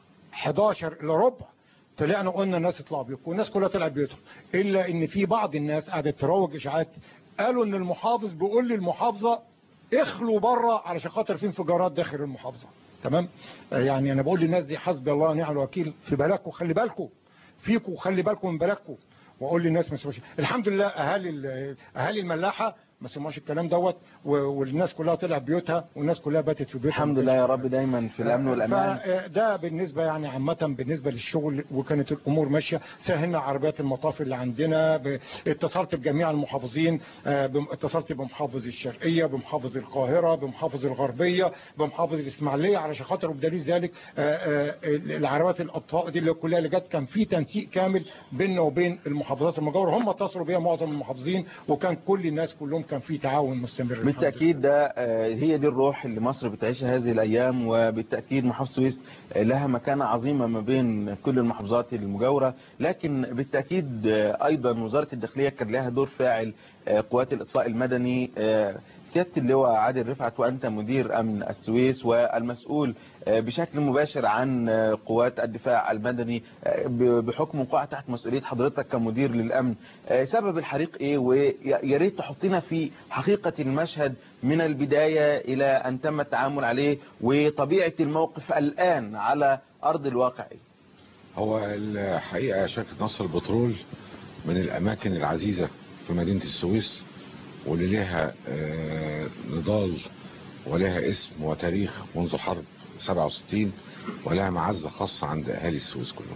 11 الا ربع طلعنا قلنا الناس اطلعوا بيوتكم والناس كلها طلعت بيوتهم الا ان في بعض الناس قعدت تروج اشاعات قالوا ان المحافظ بيقول للمحافظه اخلوا بره علشان خاطر في انفجارات داخل المحافظه تمام آه، يعني انا بقول للناس دي حسبي الله ونعم الوكيل في بالكم خلي بالكم فيكم خلي بالكم من بلدكم واقول للناس ما تسمعوش الحمد لله اهالي ال- اهالي الملاحه ما سمعوش الكلام دوت و- والناس كلها طلعت بيوتها والناس كلها باتت في بيوتها الحمد لله يا رب دايما في الامن والامان فده بالنسبه يعني عامه بالنسبه للشغل وكانت الامور ماشيه سهلنا عربيات المطاف اللي عندنا ب- اتصلت بجميع المحافظين آه، بم- اتصلت بمحافظ الشرقيه بمحافظ القاهره بمحافظ الغربيه بمحافظ الاسماعيليه علشان خاطر وبدليل ذلك آه، آه، العربيات الاطفاء دي اللي كلها اللي جت كان في تنسيق كامل بيننا وبين المحافظات المجاوره هم اتصلوا بيا معظم المحافظين وكان كل الناس كلهم كان في تعاون مستمر الحمد لله. بالتأكيد ده آه، هي دي الروح اللي مصر بتعيشها هذه الأيام وبالتأكيد محافظة السويس آه، لها مكانة عظيمة ما بين كل المحافظات المجاورة لكن بالتأكيد آه، أيضا وزارة الداخلية كان لها دور فاعل آه، قوات الإطفاء المدني آه، سيادة اللواء عادل رفعت وأنت مدير أمن السويس والمسؤول آه، بشكل مباشر عن آه، قوات الدفاع المدني آه، ب- بحكم وقوع تحت مسؤولية حضرتك كمدير للأمن آه، سبب الحريق إيه ويا ريت تحطنا في حقيقة المشهد من البداية إلى أن تم التعامل عليه وطبيعة الموقف الآن على أرض الواقع إيه؟ هو الحقيقة شركة نصر البترول من الأماكن العزيزة في مدينة السويس واللي لها آه، نضال ولها اسم وتاريخ منذ حرب 67 ولها معزة خاصة عند أهالي السويس كلهم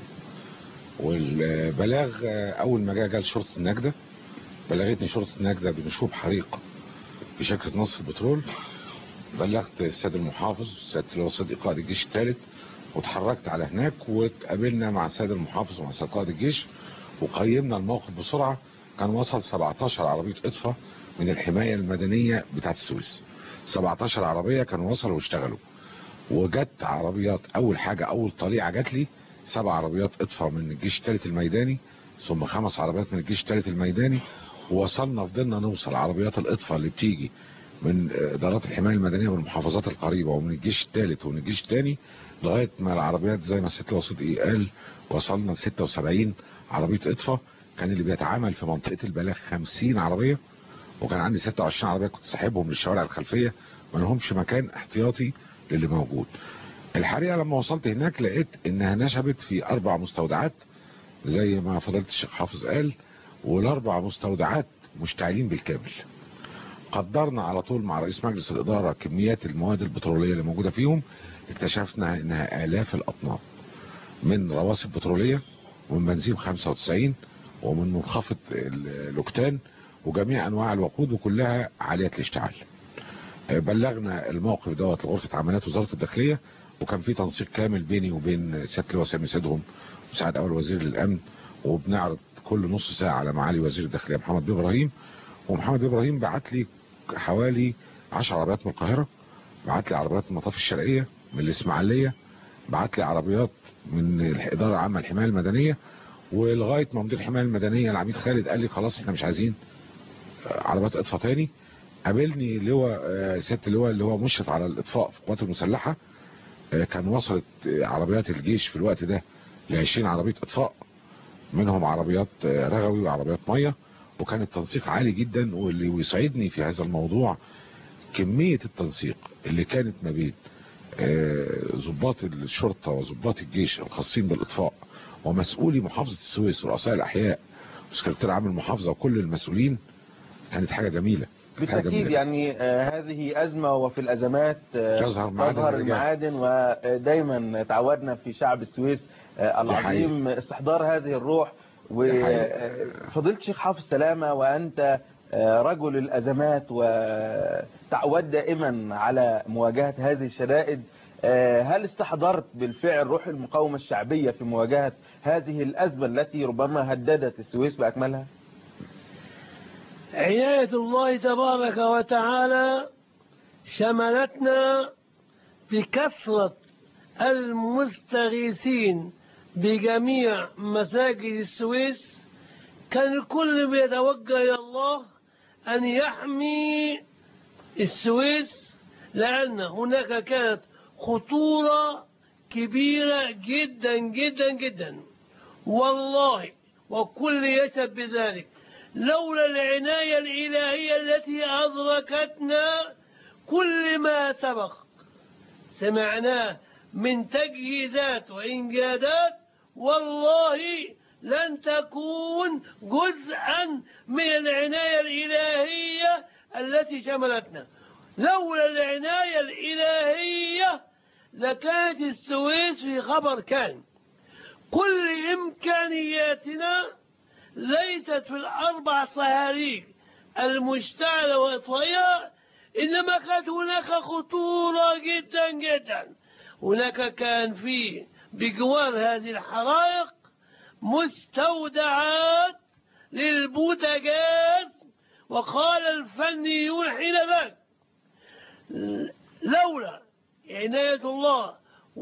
والبلاغ آه، أول ما جاء جال شرطة النجدة بلغتني شرطة النجدة بنشوب حريق في شركة نصر البترول بلغت السيد المحافظ السيد اللي هو صديق قائد الجيش الثالث واتحركت على هناك واتقابلنا مع السيد المحافظ ومع السيد قائد الجيش وقيمنا الموقف بسرعة كان وصل 17 عربية اطفاء من الحماية المدنية بتاعت السويس 17 عربية كانوا وصلوا واشتغلوا وجت عربيات اول حاجة اول طليعة جات لي سبع عربيات اطفاء من الجيش الثالث الميداني ثم خمس عربيات من الجيش الثالث الميداني ووصلنا فضلنا نوصل عربيات الاطفاء اللي بتيجي من ادارات الحمايه المدنيه من المحافظات القريبه ومن الجيش الثالث ومن الجيش الثاني لغايه ما العربيات زي ما الست الوسيط ايه قال وصلنا ل 76 عربيه اطفاء كان اللي بيتعامل في منطقه البلاغ 50 عربيه وكان عندي 26 عربيه كنت ساحبهم للشوارع الخلفيه ما لهمش مكان احتياطي للي موجود الحقيقه لما وصلت هناك لقيت انها نشبت في اربع مستودعات زي ما فضيله الشيخ حافظ قال والاربع مستودعات مشتعلين بالكامل قدرنا على طول مع رئيس مجلس الإدارة كميات المواد البترولية اللي موجودة فيهم اكتشفنا انها آلاف الأطنان من رواسب بترولية ومن بنزين 95 ومن منخفض الأكتان وجميع أنواع الوقود وكلها عالية الاشتعال بلغنا الموقف دوت لغرفة عمليات وزارة الداخلية وكان في تنسيق كامل بيني وبين سيادة اللواء سامي سيدهم مساعد أول وزير للأمن وبنعرض كل نص ساعة على معالي وزير الداخلية محمد بن إبراهيم ومحمد بن إبراهيم بعت لي حوالي 10 عربيات من القاهرة بعت لي عربيات من المطاف الشرقية من الإسماعيلية بعت لي عربيات من الإدارة العامة للحماية المدنية ولغاية ما مدير الحماية المدنية العميد خالد قال لي خلاص احنا مش عايزين عربيات اطفاء تاني قابلني اللي هو سيادة اللواء اللي هو مشرف على الاطفاء في القوات المسلحة كان وصلت عربيات الجيش في الوقت ده ل 20 عربية اطفاء منهم عربيات رغوي وعربيات ميه وكان التنسيق عالي جدا واللي يسعدني في هذا الموضوع كمية التنسيق اللي كانت ما بين ضباط الشرطة وضباط الجيش الخاصين بالإطفاء ومسؤولي محافظة السويس ورؤساء الأحياء وسكرتير عام المحافظة وكل المسؤولين كانت حاجة جميلة بالتأكيد يعني آه هذه أزمة وفي الأزمات آه تظهر معادن تظهر الرجال. المعادن ودايما تعودنا في شعب السويس آه العظيم استحضار هذه الروح وفضلت الشيخ حافظ سلامة وأنت رجل الأزمات وتعود دائما على مواجهة هذه الشدائد هل استحضرت بالفعل روح المقاومة الشعبية في مواجهة هذه الأزمة التي ربما هددت السويس بأكملها؟ عناية الله تبارك وتعالى شملتنا بكثرة المستغيثين بجميع مساجد السويس كان الكل بيتوجه إلى الله أن يحمي السويس لأن هناك كانت خطورة كبيرة جدا جدا جدا والله وكل يشهد بذلك لولا العناية الإلهية التي أدركتنا كل ما سبق سمعناه من تجهيزات وإنجازات والله لن تكون جزءا من العناية الإلهية التي شملتنا لولا العناية الإلهية لكانت السويس في خبر كان كل إمكانياتنا ليست في الأربع صهاريج المشتعلة وإطفائها إنما كانت هناك خطورة جدا جدا هناك كان في بجوار هذه الحرائق مستودعات للبوتاجاز وقال الفنيون حينذاك لولا عناية الله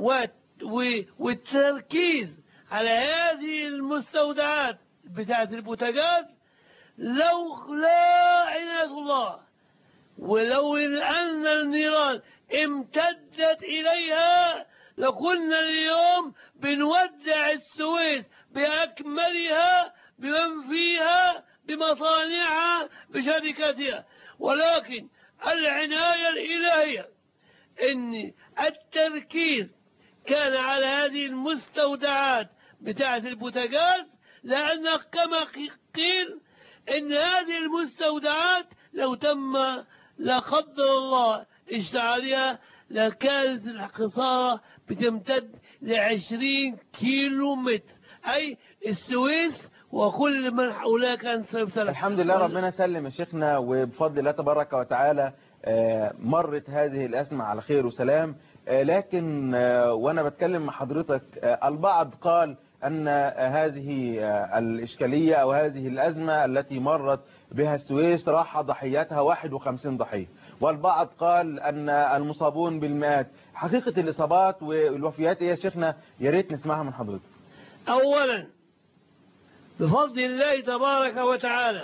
والتركيز على هذه المستودعات بتاعة البوتاجاز لو لا عناية الله ولو أن النيران امتدت إليها لكنا اليوم بنودع السويس بأكملها بمن فيها بمصانعها بشركاتها ولكن العناية الإلهية ان التركيز كان على هذه المستودعات بتاعة البوتاجاز لأن كما قيل ان هذه المستودعات لو تم لا قدر الله اشتعالها لكانت الخسارة بتمتد لعشرين كيلو متر أي السويس وكل من حولها كان سيبتلع الحمد لله ربنا سلم يا شيخنا وبفضل الله تبارك وتعالى آه، مرت هذه الأزمة على خير وسلام آه، لكن آه، وأنا بتكلم مع حضرتك آه، البعض قال أن آه، هذه آه، الإشكالية أو هذه الأزمة التي مرت بها السويس راح ضحيتها 51 ضحية والبعض قال أن المصابون بالمئات حقيقة الإصابات والوفيات إيه يا شيخنا يا ريت نسمعها من حضرتك أولا بفضل الله تبارك وتعالى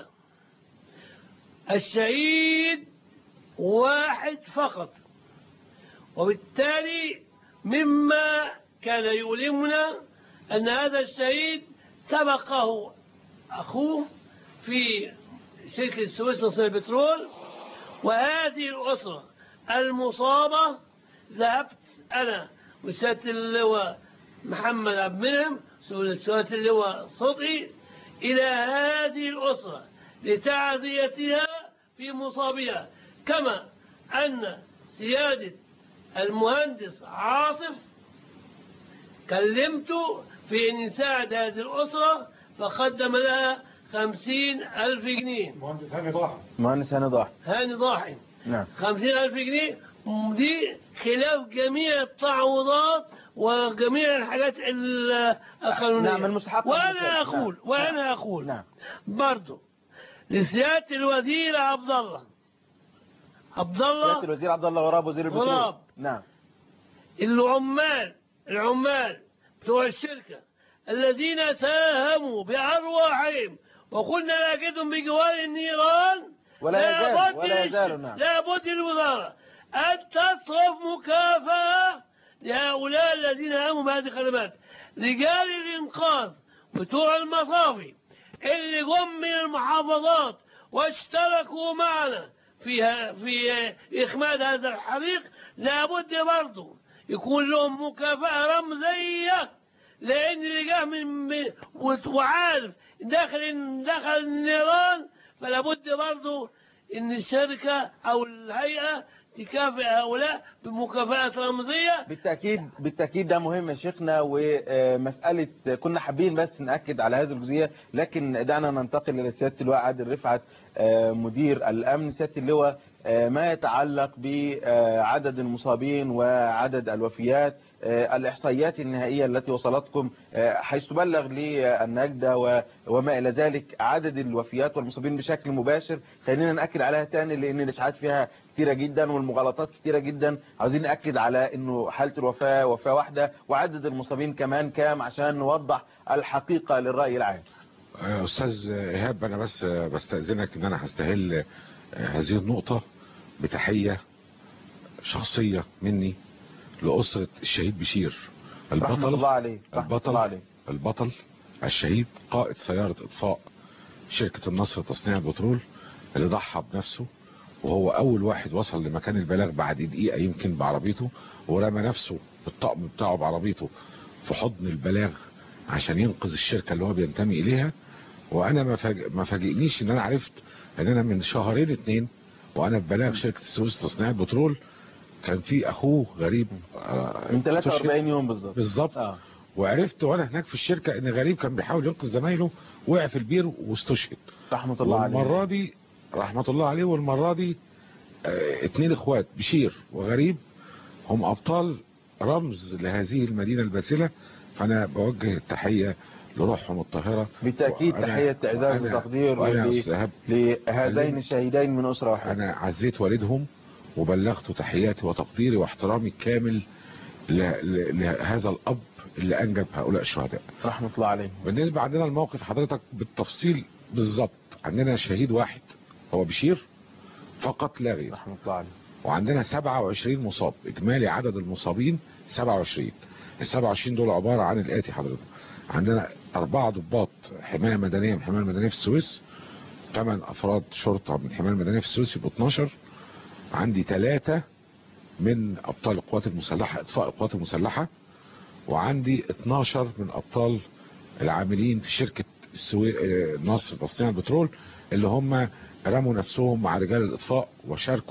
الشهيد واحد فقط وبالتالي مما كان يؤلمنا أن هذا الشهيد سبقه أخوه في شركة السويس لصناعة البترول وهذه الأسرة المصابة ذهبت أنا وسيادة اللواء محمد عبد المنعم وسيادة اللواء صدقي إلى هذه الأسرة لتعزيتها في مصابها كما أن سيادة المهندس عاطف كلمته في أن يساعد هذه الأسرة فقدم لها خمسين ألف جنيه مهندس هاني ضاحي مهندس هاني ضاحي هاني ضاحي نعم خمسين ألف جنيه دي خلاف جميع التعويضات وجميع الحاجات ال- القانونية نعم، المستحقة وأنا بالفعل. أقول نعم. وأنا أقول نعم. برضو لسيادة الوزير عبد الله عبد سيادة الله الوزير عبد الله غراب وزير البترول غراب. نعم العمال العمال بتوع الشركة الذين ساهموا بأرواحهم وكنا نجدهم بجوار النيران ولا يزال- لابد ولا للش- يزال، نعم. لابد الوزارة أن تصرف مكافأة لهؤلاء الذين قاموا بهذه الخدمات رجال الإنقاذ بتوع المصافي اللي جم من المحافظات واشتركوا معنا في في إخماد هذا الحريق لابد برضه يكون لهم مكافأة رمزية لأن اللي جه من من- وعارف داخل دخل النيران فلا بد برضه إن الشركة أو الهيئة تكافئ هؤلاء بمكافآت رمزية بالتأكيد بالتأكيد ده مهم يا شيخنا ومسألة كنا حابين بس نأكد على هذه الجزئية لكن دعنا ننتقل إلى سيادة اللواء عادل رفعت آه، مدير الأمن سيادة اللواء آه، ما يتعلق بعدد المصابين وعدد الوفيات آه، الإحصائيات النهائية التي وصلتكم آه، حيث تبلغ للنجدة و- وما إلى ذلك عدد الوفيات والمصابين بشكل مباشر خلينا نأكد عليها تاني لأن الإشاعات فيها كتيرة جدا والمغالطات كتيرة جدا عاوزين نأكد على أنه حالة الوفاة وفاة واحدة وعدد المصابين كمان كام عشان نوضح الحقيقة للرأي العام آه، استاذ ايهاب انا بس آه، بستاذنك ان انا هستهل آه، هذه النقطه بتحيه شخصيه مني لاسره الشهيد بشير رحمة البطل الله عليه رحمة الله البطل عليه البطل الشهيد قائد سياره اطفاء شركه النصر تصنيع البترول اللي ضحى بنفسه وهو اول واحد وصل لمكان البلاغ بعد دقيقه يمكن بعربيته ورمى نفسه بالطقم بتاعه بعربيته في حضن البلاغ عشان ينقذ الشركه اللي هو بينتمي اليها وانا ما فاج- ما فاجئنيش ان انا عرفت ان انا من شهرين اتنين وانا في بلاغ شركه السويس تصنيع البترول كان في اخوه غريب آه، من 43 استشهد. يوم بالظبط بالظبط آه. وعرفت وانا هناك في الشركه ان غريب كان بيحاول ينقذ زمايله وقع في البير واستشهد رحمة الله عليه والمره دي رحمه الله عليه والمره دي آه، اتنين اخوات بشير وغريب هم ابطال رمز لهذه المدينه الباسله فانا بوجه التحيه لروحهم الطاهره بالتأكيد وأنا- تحية إعزاز وأنا- وتقدير وأنا ل- أستاذ إيهاب لهذين خليني- الشهيدين من أسرة واحدة انا عزيت والدهم وبلغت تحياتي وتقديري واحترامي الكامل ل- ل- لهذا الاب اللي انجب هؤلاء الشهداء رحمة الله عليه بالنسبه عندنا الموقف حضرتك بالتفصيل بالظبط عندنا شهيد واحد هو بشير فقط لا غير رحمة الله عليه وعندنا 27 مصاب اجمالي عدد المصابين 27 ال 27 دول عباره عن الاتي حضرتك عندنا اربعه ضباط حمايه مدنيه من الحمايه المدنيه في السويس ثمان افراد شرطه من الحمايه المدنيه في السويس يبقوا 12 عندي ثلاثه من ابطال القوات المسلحه اطفاء القوات المسلحه وعندي 12 من ابطال العاملين في شركه السوي... آه، نصر تصنيع البترول اللي هم رموا نفسهم مع رجال الاطفاء وشاركوا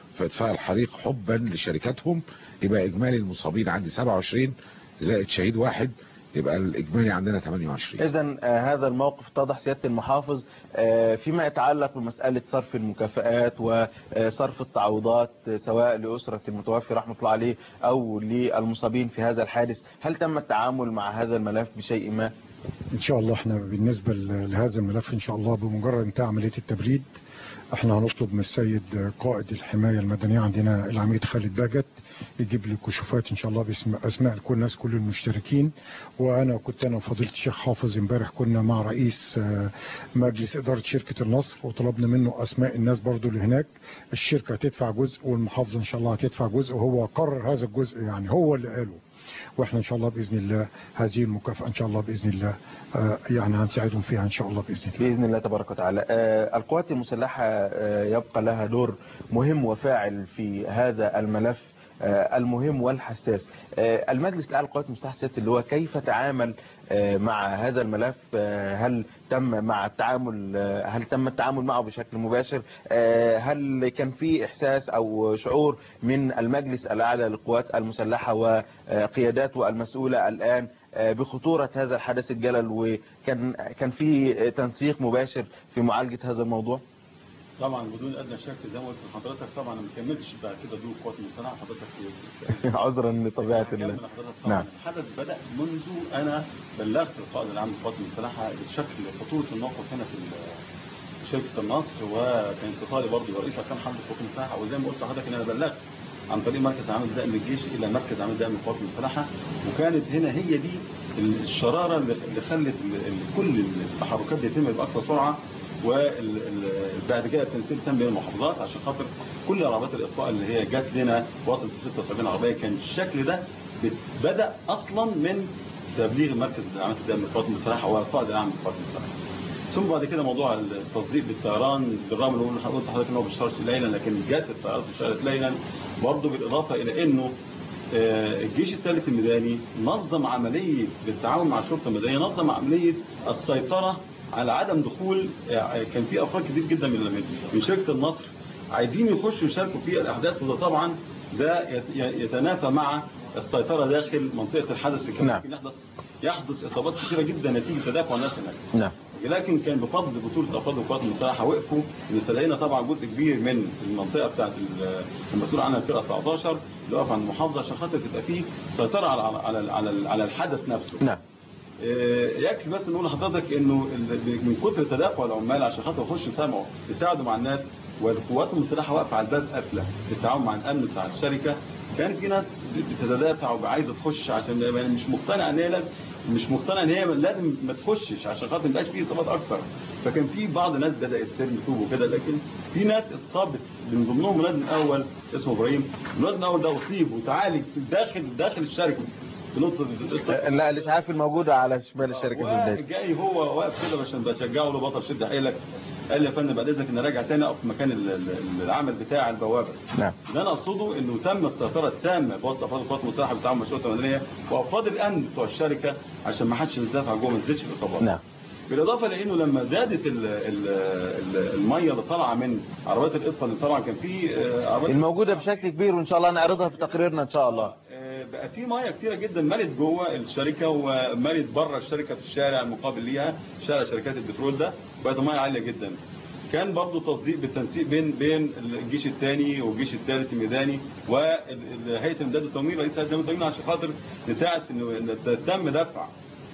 في اطفاء الحريق حبا لشركاتهم يبقى اجمالي المصابين عندي 27 زائد شهيد واحد يبقى الاجمالي عندنا 28 اذا آه، هذا الموقف اتضح سياده المحافظ آه، فيما يتعلق بمساله صرف المكافآت وصرف التعويضات آه، سواء لاسره المتوفي رحمه الله عليه او للمصابين في هذا الحادث هل تم التعامل مع هذا الملف بشيء ما ان شاء الله احنا بالنسبه ل- لهذا الملف ان شاء الله بمجرد انتهاء عمليه التبريد احنا هنطلب من السيد قائد الحمايه المدنيه عندنا العميد خالد باجت يجيب لي كشوفات ان شاء الله باسم اسماء كل الناس كل المشتركين وانا كنت انا وفضيله الشيخ حافظ امبارح كنا مع رئيس آه، مجلس اداره شركه النصر وطلبنا منه اسماء الناس برضو اللي هناك الشركه هتدفع جزء والمحافظه ان شاء الله هتدفع جزء وهو قرر هذا الجزء يعني هو اللي قاله واحنا ان شاء الله باذن الله هذه المكافاه ان شاء الله باذن الله آه، يعني هنساعدهم فيها ان شاء الله باذن الله باذن الله تبارك وتعالى آه، القوات المسلحه آه، يبقى لها دور مهم وفاعل في هذا الملف آه، المهم والحساس آه، المجلس الاعلى للقوات المسلحه سياده اللواء كيف تعامل آه، مع هذا الملف آه، هل تم مع التعامل آه، هل تم التعامل معه بشكل مباشر آه، هل كان في احساس او شعور من المجلس الاعلى للقوات المسلحه وقياداته المسؤوله الان آه، بخطوره هذا الحدث الجلل وكان كان في تنسيق مباشر في معالجه هذا الموضوع طبعا بدون ادنى شك زي ما قلت لحضرتك طبعا انا ما كملتش بعد كده دور قوات المسلحه حضرتك في عذرا لطبيعه الله كمل حضرتك طبعا نعم الحدث بدا منذ انا بلغت القائد العام للقوات المسلحه بشكل خطوره الموقف هنا في ال- شركه النصر وكان اتصالي برضه برئيس اركان حرب القوات المسلحه وزي ما قلت لحضرتك ان انا بلغت عن طريق مركز عمل دائم للجيش الى مركز عمل دائم للقوات المسلحه وكانت هنا هي دي الشراره اللي اللي خلت ال- ال- كل التحركات دي تتم باقصى سرعه وبعد كده التنسيق تم بين المحافظات عشان خاطر كل عربيات الاطفاء اللي هي جت لنا وصلت 76 عربيه كان الشكل ده بدا اصلا من تبليغ مركز عمليه الدعم للقوات المسلحه والقائد العام للقوات المسلحه. ثم بعد كده موضوع التصديق بالطيران بالرغم من ان قلت لحضرتك ان هو بيشتغلش ليلا لكن جت الطيارات اشتغلت ليلا برضه بالاضافه الى انه آه، الجيش الثالث الميداني نظم عمليه بالتعاون مع الشرطه المدنيه نظم عمليه السيطره على عدم دخول آه، كان في افراد كتير جدا من من شركه النصر عايزين يخشوا يشاركوا في الاحداث وده طبعا ده يت- يتنافى مع السيطره داخل منطقه الحدث اللي كان نعم. ممكن يحدث يحدث اصابات كثيره جدا نتيجه تدافع الناس هناك نعم لكن كان بفضل بطوله افراد القوات المسلحه وقفوا لسلقينا طبعا جزء كبير من المنطقه بتاعت ال- المسؤول عنها الفرقه 19 اللي واقف عند المحافظه عشان خاطر تبقى فيه سيطره على على على, على, على الحدث نفسه. نعم. يكفي بس نقول لحضرتك انه ال- من كتر تدافع العمال عشان خاطر يخشوا يسامعوا يساعدوا مع الناس والقوات المسلحه واقفه على الباب قافله بالتعاون مع الامن بتاع الشركه كان في ناس بتتدافع وعايزه تخش عشان يعني مش مقتنعه ان هي لازم مش مقتنع ان هي لازم ما تخشش عشان خاطر ما يبقاش فيه اصابات اكتر فكان في بعض الناس بدات ترمي طوب وكده لكن في ناس اتصابت من ضمنهم الملازم الاول اسمه ابراهيم الملازم الاول ده اصيب وتعالج داخل داخل الشركه في نقطه لا الاسعاف الموجوده على شمال الشركه في البدايه جاي هو واقف كده عشان بشجعه له بطل شد حيلك قال لي يا فندم بعد اذنك ان راجع تاني اقف في مكان ال- ال- العمل بتاع البوابه نعم اللي انا اقصده انه تم السيطره التامه بوسط افراد القوات المسلحه بالتعاون مع الشرطه المدنيه وافراد الامن بتوع الشركه عشان ما حدش يتدافع جوه ما تزيدش الاصابات نعم بالاضافه لانه لما زادت ال ال ال الميه اللي طالعه من عربيات الاطفاء اللي طبعا كان في آه، عربيات الموجوده بشكل كبير وان شاء الله نعرضها في تقريرنا ان شاء الله آه، بقى في ميه كتيره جدا ملت جوه الشركه وملت بره الشركه في الشارع المقابل ليها شارع شركات البترول ده بقت الميه عاليه جدا كان برضو تصديق بالتنسيق بين بين الجيش الثاني والجيش الثالث الميداني وهيئه الامداد والتمويل رئيس هيئه الامداد والتمويل عشان خاطر نساعد انه إن تم دفع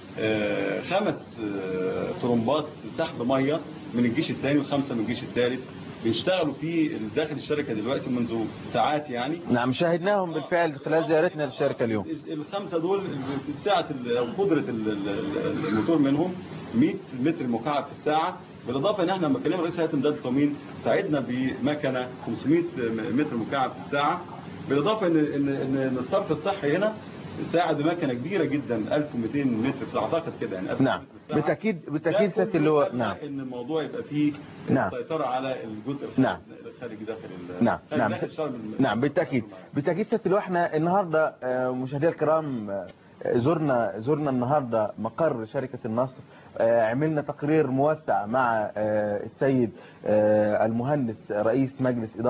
آه، خمس آه، طرمبات سحب ميه من الجيش الثاني وخمسه من الجيش الثالث بيشتغلوا في داخل الشركه دلوقتي منذ ساعات يعني نعم شاهدناهم بالفعل خلال زيارتنا للشركه اليوم الخمسه دول سعه ال- او قدره ال- ال- ال- الموتور منهم 100 متر مكعب في الساعه بالاضافه ان احنا لما كلمنا رئيس هيئه امداد التموين ساعدنا بمكنه 500 متر مكعب في الساعه بالاضافه ان ان ان الصرف الصحي هنا ساعد بمكنه كبيره جدا 1200 متر اعتقد كده يعني 1000 نعم متر في الساعة. بالتاكيد بالتاكيد ده سياده كله اللواء خلى نعم ان الموضوع يبقى فيه نعم. سيطره على الجزء نعم. الخارجي داخل ال- نعم خارج نعم داخل الشرم الم- نعم بالتاكيد بالتاكيد سياده اللواء احنا النهارده آه، مشاهدينا الكرام آه، زرنا زرنا النهارده مقر شركه النصر آه، عملنا تقرير موسع مع آه، السيد آه، المهندس رئيس مجلس اداره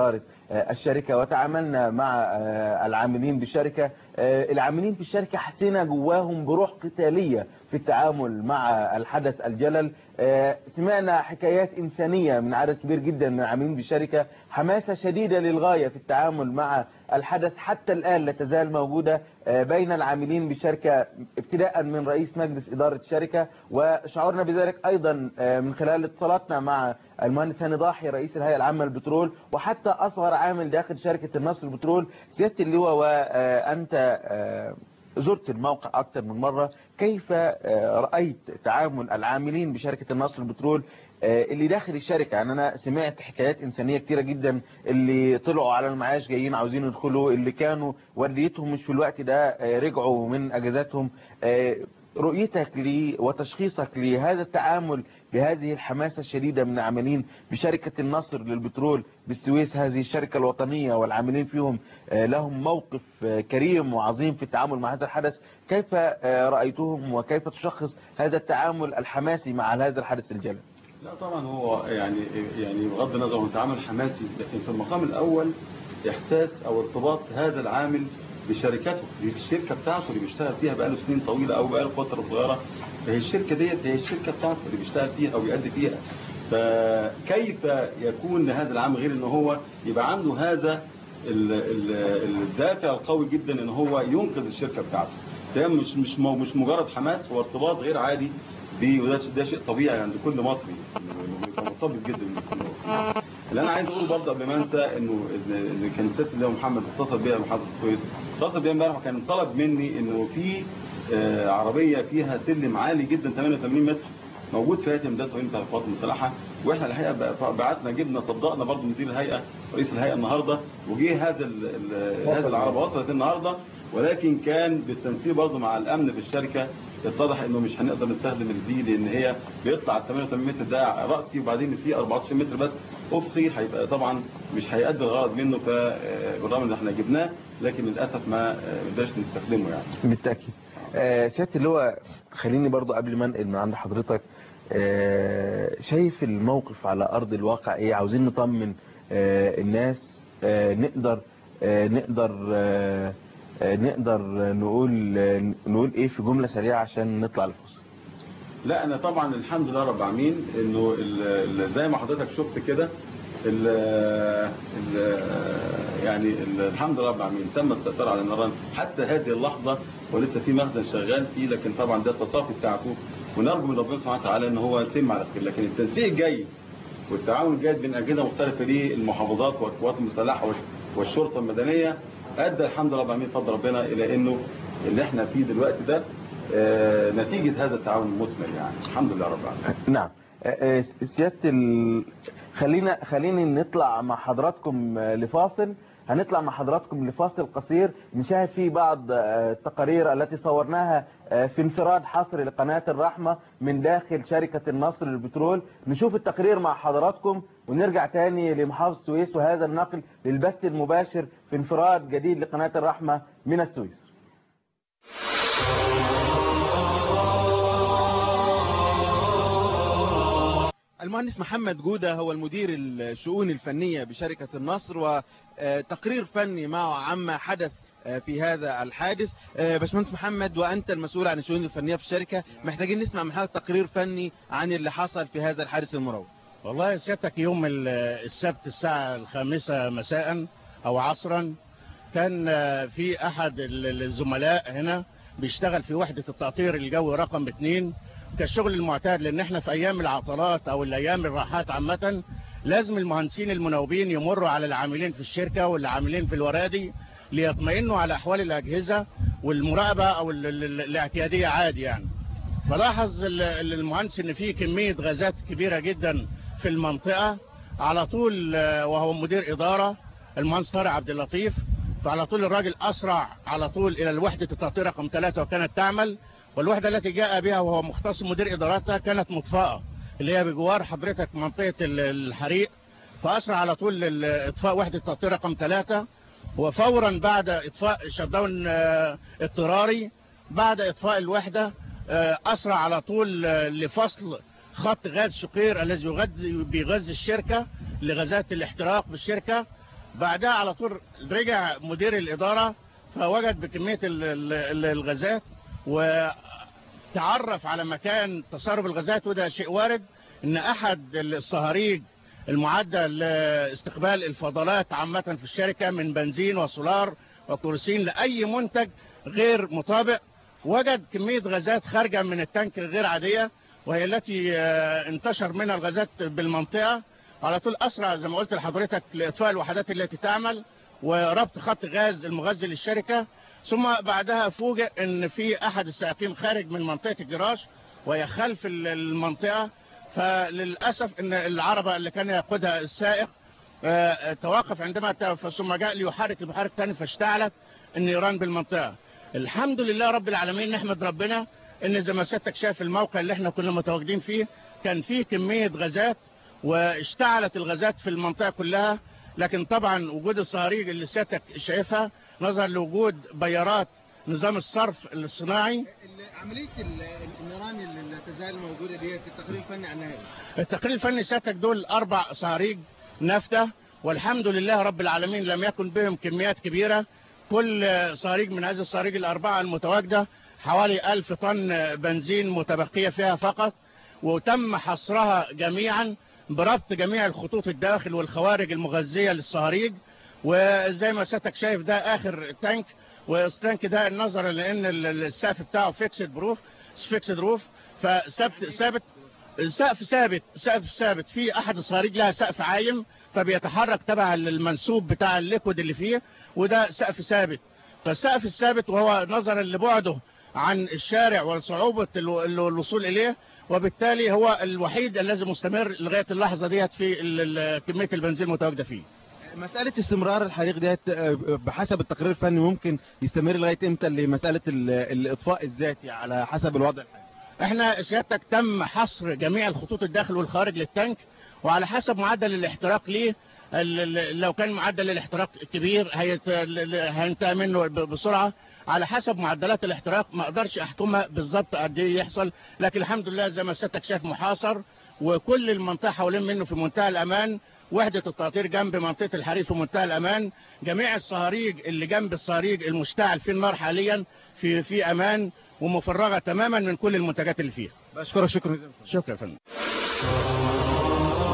الشركة وتعاملنا مع العاملين بالشركة العاملين في الشركة حسينا جواهم بروح قتالية في التعامل مع الحدث الجلل سمعنا حكايات إنسانية من عدد كبير جدا من العاملين بالشركة حماسة شديدة للغاية في التعامل مع الحدث حتى الآن لا تزال موجودة بين العاملين بالشركة ابتداء من رئيس مجلس إدارة الشركة وشعرنا بذلك أيضا من خلال اتصالاتنا مع المهندس هاني ضاحي رئيس الهيئة العامة للبترول وحتى أصغر عامل داخل شركة النصر البترول سيادة اللواء وأنت زرت الموقع أكثر من مرة كيف رأيت تعامل العاملين بشركة النصر البترول اللي داخل الشركة يعني أنا سمعت حكايات إنسانية كتيرة جدا اللي طلعوا على المعاش جايين عاوزين يدخلوا اللي كانوا ورديتهم مش في الوقت ده رجعوا من أجازاتهم رؤيتك لي وتشخيصك لهذا التعامل بهذه الحماسة الشديدة من العاملين بشركة النصر للبترول بالسويس هذه الشركة الوطنية والعاملين فيهم لهم موقف كريم وعظيم في التعامل مع هذا الحدث كيف رأيتهم وكيف تشخص هذا التعامل الحماسي مع هذا الحدث الجلل لا طبعا هو يعني يعني بغض النظر عن تعامل حماسي لكن في المقام الأول إحساس أو ارتباط هذا العامل بشركته دي الشركة بتاعته اللي بيشتغل فيها بقاله سنين طويلة أو بقاله فترة صغيرة فهي الشركة ديت هي الشركة بتاعته اللي بيشتغل فيها أو بيأدي فيها فكيف يكون لهذا العام غير ان هو يبقى عنده هذا الدافع القوي جدا ان هو ينقذ الشركة بتاعته ده مش مش مش مجرد حماس هو ارتباط غير عادي وده ده شيء طبيعي عند كل مصري انه مرتبط جدا بكل مصري اللي انا عايز اقوله برضه قبل ما انسى انه ان كان الست اللي هو محمد اتصل بيها محافظ السويس اتصل بيها امبارح وكان طلب مني انه في عربيه فيها سلم عالي جدا 88 متر موجود في هيئه امداد طويل بتاع القوات المسلحه واحنا الحقيقه بعتنا جبنا صدقنا برضه مدير الهيئه رئيس الهيئه النهارده وجه هذا هذا العربه وصلت النهارده ولكن كان بالتنسيق برضه مع الامن في الشركه اتضح انه مش هنقدر نستخدم دي لان هي بيطلع ال 88 متر ده راسي وبعدين في 14 متر بس افقي هيبقى طبعا مش هيأدي الغرض منه فبالرغم ان احنا جبناه لكن للاسف ما قدرناش نستخدمه يعني بالتاكيد آه سياده اللي هو خليني برضو قبل ما انقل من عند حضرتك آه شايف الموقف على ارض الواقع ايه عاوزين نطمن آه الناس نقدر نقدر نقدر نقول نقول ايه في جملة سريعة عشان نطلع الفاصل لا انا طبعا الحمد لله رب العالمين انه زي ما حضرتك شفت كده ال ال يعني ال الحمد لله رب العالمين تم السيطره على النيران حتى هذه اللحظه ولسه في مخزن شغال فيه لكن طبعا ده التصافي بتاعته ونرجو من ربنا سبحانه وتعالى ان هو يتم على خير لكن التنسيق الجيد والتعاون الجيد بين اجهزه مختلفه للمحافظات والقوات المسلحه والشرطه المدنيه ادى الحمد لله بعمين فضل ربنا الى انه اللي احنا فيه دلوقتي ده اه نتيجة هذا التعاون المثمر يعني الحمد لله رب العالمين نعم اه سيادة ال... خلينا خليني نطلع مع حضراتكم لفاصل هنطلع مع حضراتكم لفاصل قصير نشاهد فيه بعض التقارير التي صورناها في انفراد حصري لقناة الرحمة من داخل شركة النصر للبترول نشوف التقرير مع حضراتكم ونرجع تاني لمحافظ السويس وهذا النقل للبث المباشر في انفراد جديد لقناة الرحمة من السويس المهندس محمد جودة هو المدير الشؤون الفنية بشركة النصر وتقرير فني معه عما حدث في هذا الحادث باشمهندس محمد وأنت المسؤول عن الشؤون الفنية في الشركة محتاجين نسمع من حضرتك تقرير فني عن اللي حصل في هذا الحادث المروع والله سيادتك يوم السبت الساعة الخامسة مساء أو عصرا كان في أحد الزملاء هنا بيشتغل في وحدة التأطير الجوي رقم 2 كالشغل المعتاد لان احنا في ايام العطلات او الايام الراحات عامة لازم المهندسين المناوبين يمروا على العاملين في الشركة والعاملين في الورادي ليطمئنوا على احوال الاجهزة والمراقبة او ال ال الاعتيادية عادي يعني فلاحظ المهندس ان في كمية غازات كبيرة جدا في المنطقة على طول وهو مدير ادارة المهندس طارق عبد اللطيف فعلى طول الراجل اسرع على طول الى الوحدة التأطير رقم 3 وكانت تعمل والوحدة التي جاء بها وهو مختص مدير إداراتها كانت مطفاءة اللي هي بجوار حضرتك منطقة الحريق فأسرع على طول إطفاء وحدة تطهير رقم ثلاثة وفورا بعد إطفاء شداون اضطراري بعد إطفاء الوحدة أسرع على طول لفصل خط غاز شقير الذي يغذي بيغذي الشركة لغازات الاحتراق بالشركة بعدها على طول رجع مدير الإدارة فوجد بكمية ال- ال- ال- الغازات وتعرف على مكان تسرب الغازات وده شيء وارد ان احد الصهاريج المعدة لاستقبال الفضلات عامة في الشركة من بنزين وسولار وكروسين لأي منتج غير مطابق وجد كمية غازات خارجة من التانك غير عادية وهي التي آه، انتشر منها الغازات بالمنطقة على طول أسرع زي ما قلت لحضرتك لإطفاء الوحدات التي تعمل وربط خط غاز المغذي للشركة ثم بعدها فوجئ ان في احد السائقين خارج من منطقة الجراج وهي خلف ال- المنطقة فللأسف ان العربة اللي كان يقودها السائق آه، توقف عندما توقف ثم جاء ليحرك المحرك تاني فاشتعلت النيران بالمنطقة الحمد لله رب العالمين نحمد ربنا ان زي ما سيادتك شايف الموقع اللي احنا كنا متواجدين فيه كان فيه كمية غازات واشتعلت الغازات في المنطقة كلها لكن طبعا وجود الصهاريج اللي سيادتك شايفها نظرا لوجود بيارات نظام الصرف الصناعي عمليه النيران اللي تزال موجوده ديت التقرير الفني عنها ايه؟ التقرير الفني سيادتك دول أربع صهاريج نفتة والحمد لله رب العالمين لم يكن بهم كميات كبيرة كل صهاريج من هذه الصهاريج الأربعة المتواجدة حوالي ألف طن بنزين متبقية فيها فقط وتم حصرها جميعا بربط جميع الخطوط الداخل والخوارج المغذية للصهاريج وزي ما سيادتك شايف ده آخر تانك والتانك ده نظرا لأن السقف بتاعه فيكسد بروف فيكسد روف فثابت ثابت السقف ثابت سقف ثابت في احد الصهاريج لها سقف عايم فبيتحرك تبع المنسوب بتاع الليكويد اللي فيه وده سقف ثابت فالسقف الثابت وهو نظرا لبعده عن الشارع وصعوبة الو- الو- الوصول إليه وبالتالي هو الوحيد الذي مستمر لغاية اللحظة ديت في ال- ال- كمية البنزين المتواجدة فيه مسألة استمرار الحريق ديت آه، بحسب التقرير الفني ممكن يستمر لغاية امتى لمسألة ال- الإطفاء الذاتي على حسب الوضع الحالي احنا سيادتك تم حصر جميع الخطوط الداخل والخارج للتانك وعلى حسب معدل الاحتراق ليه ال- ال- لو كان معدل الاحتراق كبير هيت- ال- ال- هينتهي منه ب- بسرعة على حسب معدلات الاحتراق ما اقدرش احكمها بالظبط قد ايه يحصل لكن الحمد لله زي ما سيادتك شايف محاصر وكل المنطقة حوالين منه في منتهى الامان وحدة التأطير جنب منطقة الحريق في منتهى الأمان جميع الصهاريج اللي جنب الصهاريج المشتعل في النار حاليا في في أمان ومفرغة تماما من كل المنتجات اللي فيها بشكرك شكرا جزيلا شكرا يا فندم